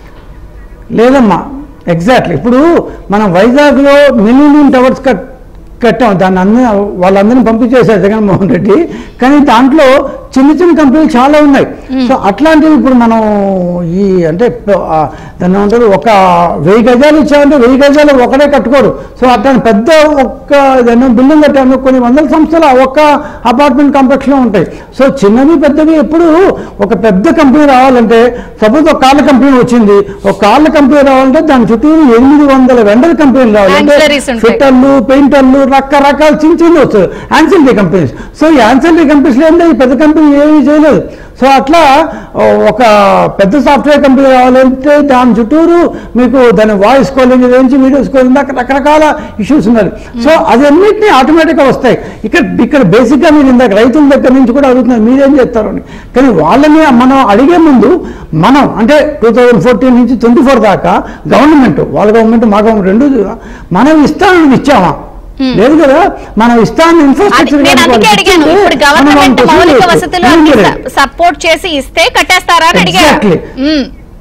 లేదమ్మా ఎగ్జాక్ట్లీ ఇప్పుడు మనం వైజాగ్లో మిలీనియం టవర్స్ కట్ కట్టాం దాన్ని అన్ని వాళ్ళందరినీ పంపించేశారు జగన్మోహన్ రెడ్డి కానీ దాంట్లో చిన్న చిన్న కంపెనీలు చాలా ఉన్నాయి సో అట్లాంటివి ఇప్పుడు మనం ఈ అంటే ప- ఆ, దాన్ని ఏమంటారు ఒక వెయ్యి గజాలు ఇచ్చామంటే వెయ్యి గజాలు ఒకడే కట్టుకోరు సో అట్లాంటి పెద్ద ఒక్క దాన్ని బిల్డింగ్ కట్టాము కొన్ని వందల సంస్థలు ఆ ఒక్క అపార్ట్మెంట్ కాంప్లెక్స్ లో ఉంటాయి సో చిన్నవి పెద్దవి ఎప్పుడు ఒక పెద్ద కంపెనీ రావాలంటే సపోజ్ ఒక కార్ల కంపెనీ వచ్చింది ఒక కార్ల కంపెనీ రావాలంటే దాని చుట్టూ ఎనిమిది వందల వెండర్ కంపెనీలు రావాలి అంటే Ancillaries ఉంటాయి. ఫిట్టర్లు పెయింటర్లు రకరకాల చిన్న చిన్న వస్తుంది యాన్సిల్టీ కంపెనీస్ సో ఈ యాన్సిల్టీ కంపెనీస్ ఏంటంటే ఈ పెద్ద కంపెనీ ఏమీ చేయలేదు సో అట్లా ఓ, ఒక పెద్ద సాఫ్ట్వేర్ కంపెనీ రావాలంటే దాని చుట్టూరు మీకు దాని వాయిస్ కాలింగ్ నుంచి వీడియోస్ కాలింగ్ దాకా రకరకాల ఇష్యూస్ ఉన్నాయి సో అదన్నింటినీ ఆటోమేటిక్గా వస్తాయి ఇక్కడ ఇక్కడ బేసిక్గా మీరు ఇందాక రైతుల దగ్గర నుంచి కూడా అడుగుతున్నారు మీరేం చేస్తారు అని కానీ వాళ్ళని మనం అడిగే ముందు మనం అంటే టూ థౌజండ్ ఫోర్టీన్ నుంచి ట్వంటీ ఫోర్ దాకా గవర్నమెంట్ వాళ్ళ గవర్నమెంట్ మా గవర్నమెంట్ రెండు మనం ఇస్తామని ఇచ్చామా లేదు కదా మనం ఇస్తామని అది ఇన్ఫ్రాస్ట్రక్చర్ నేను అందుకే అడిగాను ఇప్పుడు గవర్నమెంట్ మౌలిక వసతులు అన్ని సపోర్ట్ చేసి ఇస్తే కట్టేస్తారా అని అడిగాను Exactly. ఉమ్.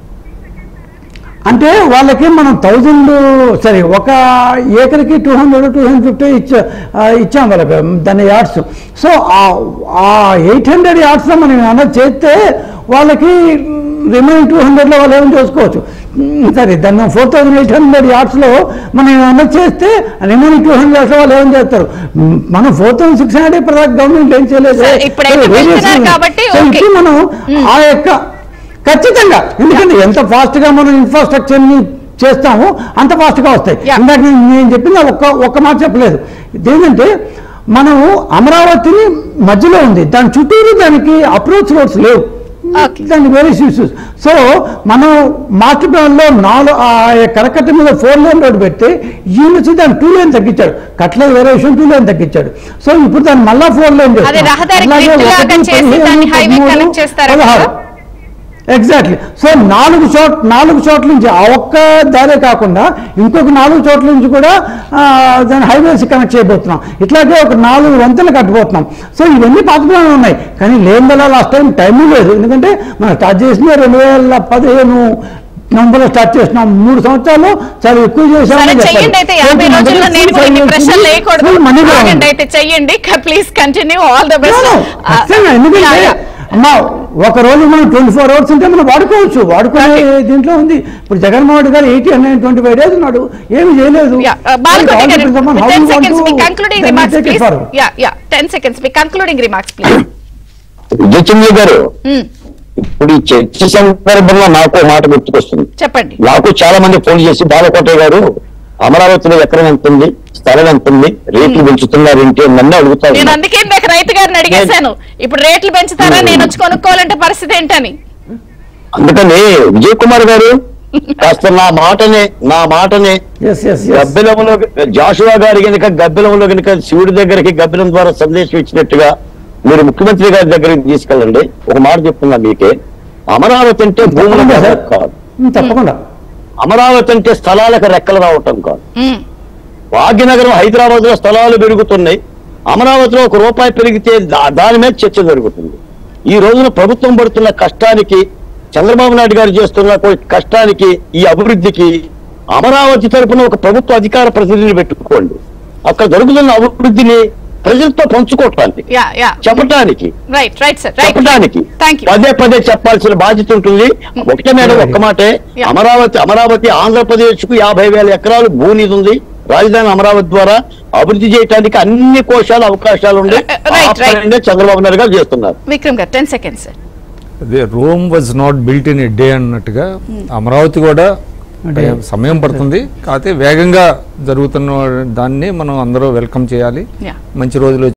అంటే వాళ్ళకి మనం థౌజండ్ సరే ఒక ఏకర్కి two hundred two hundred fifty ఇచ్చా ఆ, ఇచ్చాం వాళ్ళకి దాని యార్డ్స్ సో ఆ ఎయిట్ హండ్రెడ్ యార్డ్స్లో మనం ఏమన్నా చేస్తే వాళ్ళకి రిమైనింగ్ టూ హండ్రెడ్లో వాళ్ళు ఏమైనా చూసుకోవచ్చు ఉమ్, సరే దాన్ని ఫోర్ థౌజండ్ ఎయిట్ హండ్రెడ్ యార్డ్స్లో మనం ఏమన్నా చేస్తే రిమైనింగ్ టూ హండ్రెడ్ యార్డ్స్లో వాళ్ళు ఏం చేస్తారు ఉమ్, మనం ఫోర్ థౌసండ్ సిక్స్ హండ్రెడ్ ఇప్పుడు గవర్నమెంట్ ఏం చేయలేదు సరే, ఇప్పుడైతే సో various పెంచుతున్నారు ఉన్నాయి. కాబట్టి సో ఓకే. ఇప్పుడు మనం ఆ యొక్క ఖచ్చితంగా ఎందుకంటే ఎంత ఫాస్ట్ గా మనం ఇన్ఫ్రాస్ట్రక్చర్ ని చేస్తామో అంత ఫాస్ట్ గా వస్తాయి Yeah. ఇందాక నేను నేను చెప్పింది ఒక్క ఒక్క మాట చెప్పలేదు ఇదేంటంటే మనం అమరావతిని మధ్యలో ఉంది దాని చుట్టూరు దానికి అప్రోచ్ రోడ్స్ లేవు Okay. దానికి వేరే ఇష్యూస్ సో మనం మాస్టర్ ప్లాన్ లో నాలుగు ఆ కరకట్ట మీద ఫోర్ లేన్ రోడ్ పెడితే ఈ నుంచి దాన్ని టూ లేన్ తగ్గించాడు కట్ల వేరే విషయం టూ లేన్ తగ్గించాడు సో ఇప్పుడు దాన్ని మళ్ళా ఫోర్ లేన్ అదే రహదారి grid లాగా చేసి దాన్ని highway connect చేస్తారా కదా? ఎగ్జాక్ట్లీ సో నాలుగు చోట్ నాలుగు చోట్ల నుంచి ఆ ఒక్క దారే కాకుండా ఇంకొక నాలుగు చోట్ల నుంచి కూడా ఆ, దాని హైవేస్ కనెక్ట్ చేయబోతున్నాం ఇట్లాగే ఒక నాలుగు వంతెనలు కట్టబోతున్నాం సో ఇవన్నీ పాతకాలం ఉన్నాయి కానీ లేని వల్ల లాస్ట్ టైం టైం లేదు ఎందుకంటే మనం స్టార్ట్ చేసిన రెండు వేల పదిహేను నవంబర్లో స్టార్ట్ చేసినాం మూడు సంవత్సరాలు చాలా ఎక్కువ చేసామని సరే చెప్పాలి. చెయ్యండి అయితే యాభై సో రోజుల్లో నేను కూడా ఇన్ని full ప్రశ్నలు full లేకూడదు full money కూడా ఆగండి ఉంది. అయితే చెయ్యండి please continue all the No, no, ఖచ్చితంగా. ఎందుకంటే అమ్మా ఒక రోజు మనం ట్వంటీ ఫోర్ అవర్స్ ఉంటే మనం వాడుకోవచ్చు వాడుకునే దీంట్లో ఉంది ఇప్పుడు జగన్మోహన్ రెడ్డి గారు eighty hundred twenty five days ఉన్నాడు ఏమి చేయలేదు టెన్ సెకండ్స్ మీ concluding remarks please yeah yeah ten seconds మీ కంక్లూడింగ్ రిమార్క్స్ ప్లీజ్ విజయచంద్ర గారు ఇప్పుడు ఈ చర్చ సందర్భంలో నాకు ఒక మాట గుర్తుకొస్తుంది చెప్పండి నాకు చాలా మంది ఫోన్ చేసి బాలకోటయ్య గారు అమరావతిలో ఎకరం ఎంత ఉంది స్థలం ఎంత ఉంది రేట్లు పెంచుతున్నారు ఏంటి అని నన్ను అడుగుతా నేను ఉన్నారు. అందుకే ఇందాక రైతు గారిని అడిగేశాను ఇప్పుడు రేట్లు పెంచుతారా నేను వచ్చి కొనుక్కోవాలంటే పరిస్థితి ఏంటని అందుకని విజయ్ కుమార్ గారు కాస్త నా మాటనే నా మాటనే ఎస్ ఎస్ ఎస్ గబ్బిలంలో జాషువా గారి కనుక గబ్బిలంలో కనుక శివుడి దగ్గరికి గబ్బిలం ద్వారా సందేశం ఇచ్చినట్టుగా మీరు ముఖ్యమంత్రి గారి దగ్గరికి తీసుకెళ్ళండి ఒక మాట చెప్తున్నా మీకే అమరావతి అంటే భూముల తప్పకుండా సార్. కాదు తప్పకుండా అమరావతి అంటే స్థలాలకు రెక్కలు రావటం కాదు మ్మ్. భాగ్యనగరం హైదరాబాద్ లో స్థలాలు పెరుగుతున్నాయి అమరావతిలో ఒక రూపాయి పెరిగితే దా- దాని మీద చర్చ జరుగుతుంది ఈ రోజున ప్రభుత్వం పడుతున్న కష్టానికి చంద్రబాబు నాయుడు గారు చేస్తున్న కొ- కష్టానికి ఈ అభివృద్ధికి అమరావతి తరపున ఒక ప్రభుత్వ అధికార ప్రతినిధిని పెట్టుకోండి అక్కడ జరుగుతున్న అభివృద్ధిని ప్రజలతో పంచుకోవటానికి యా యా చెప్పటానికి రైట్ రైట్ సార్ రైట్ చెప్పడానికి థ్యాంక్ యూ పదే పదే చెప్పాల్సిన బాధ్యత ఉంటుంది ఒకటే మేడం ఒక్క మాటే Yeah. అమరావతి అమరావతి ఆంధ్రప్రదేశ్ కు యాభై వేల ఎకరాలు భూనిధి ఉంది రాజధాని అమరావతి ద్వారా అభివృద్ధి చేయడానికి అన్ని కోశాలు అవకాశాలు ఉన్నాయి Uh, right, ఆ right. పనినే చంద్రబాబు నాయుడు గారు చేస్తున్నారు విక్రమ్ గారు టెన్ సెకండ్స్ సార్ అదే Rome was not built in a day అన్నట్టుగా అమరావతి కూడా టైం- సమయం పడుతుంది కాకపోతే వేగంగా జరుగుతున్న దాన్ని మనం అందరూ వెల్కమ్ చేయాలి Yeah. మంచి రోజులు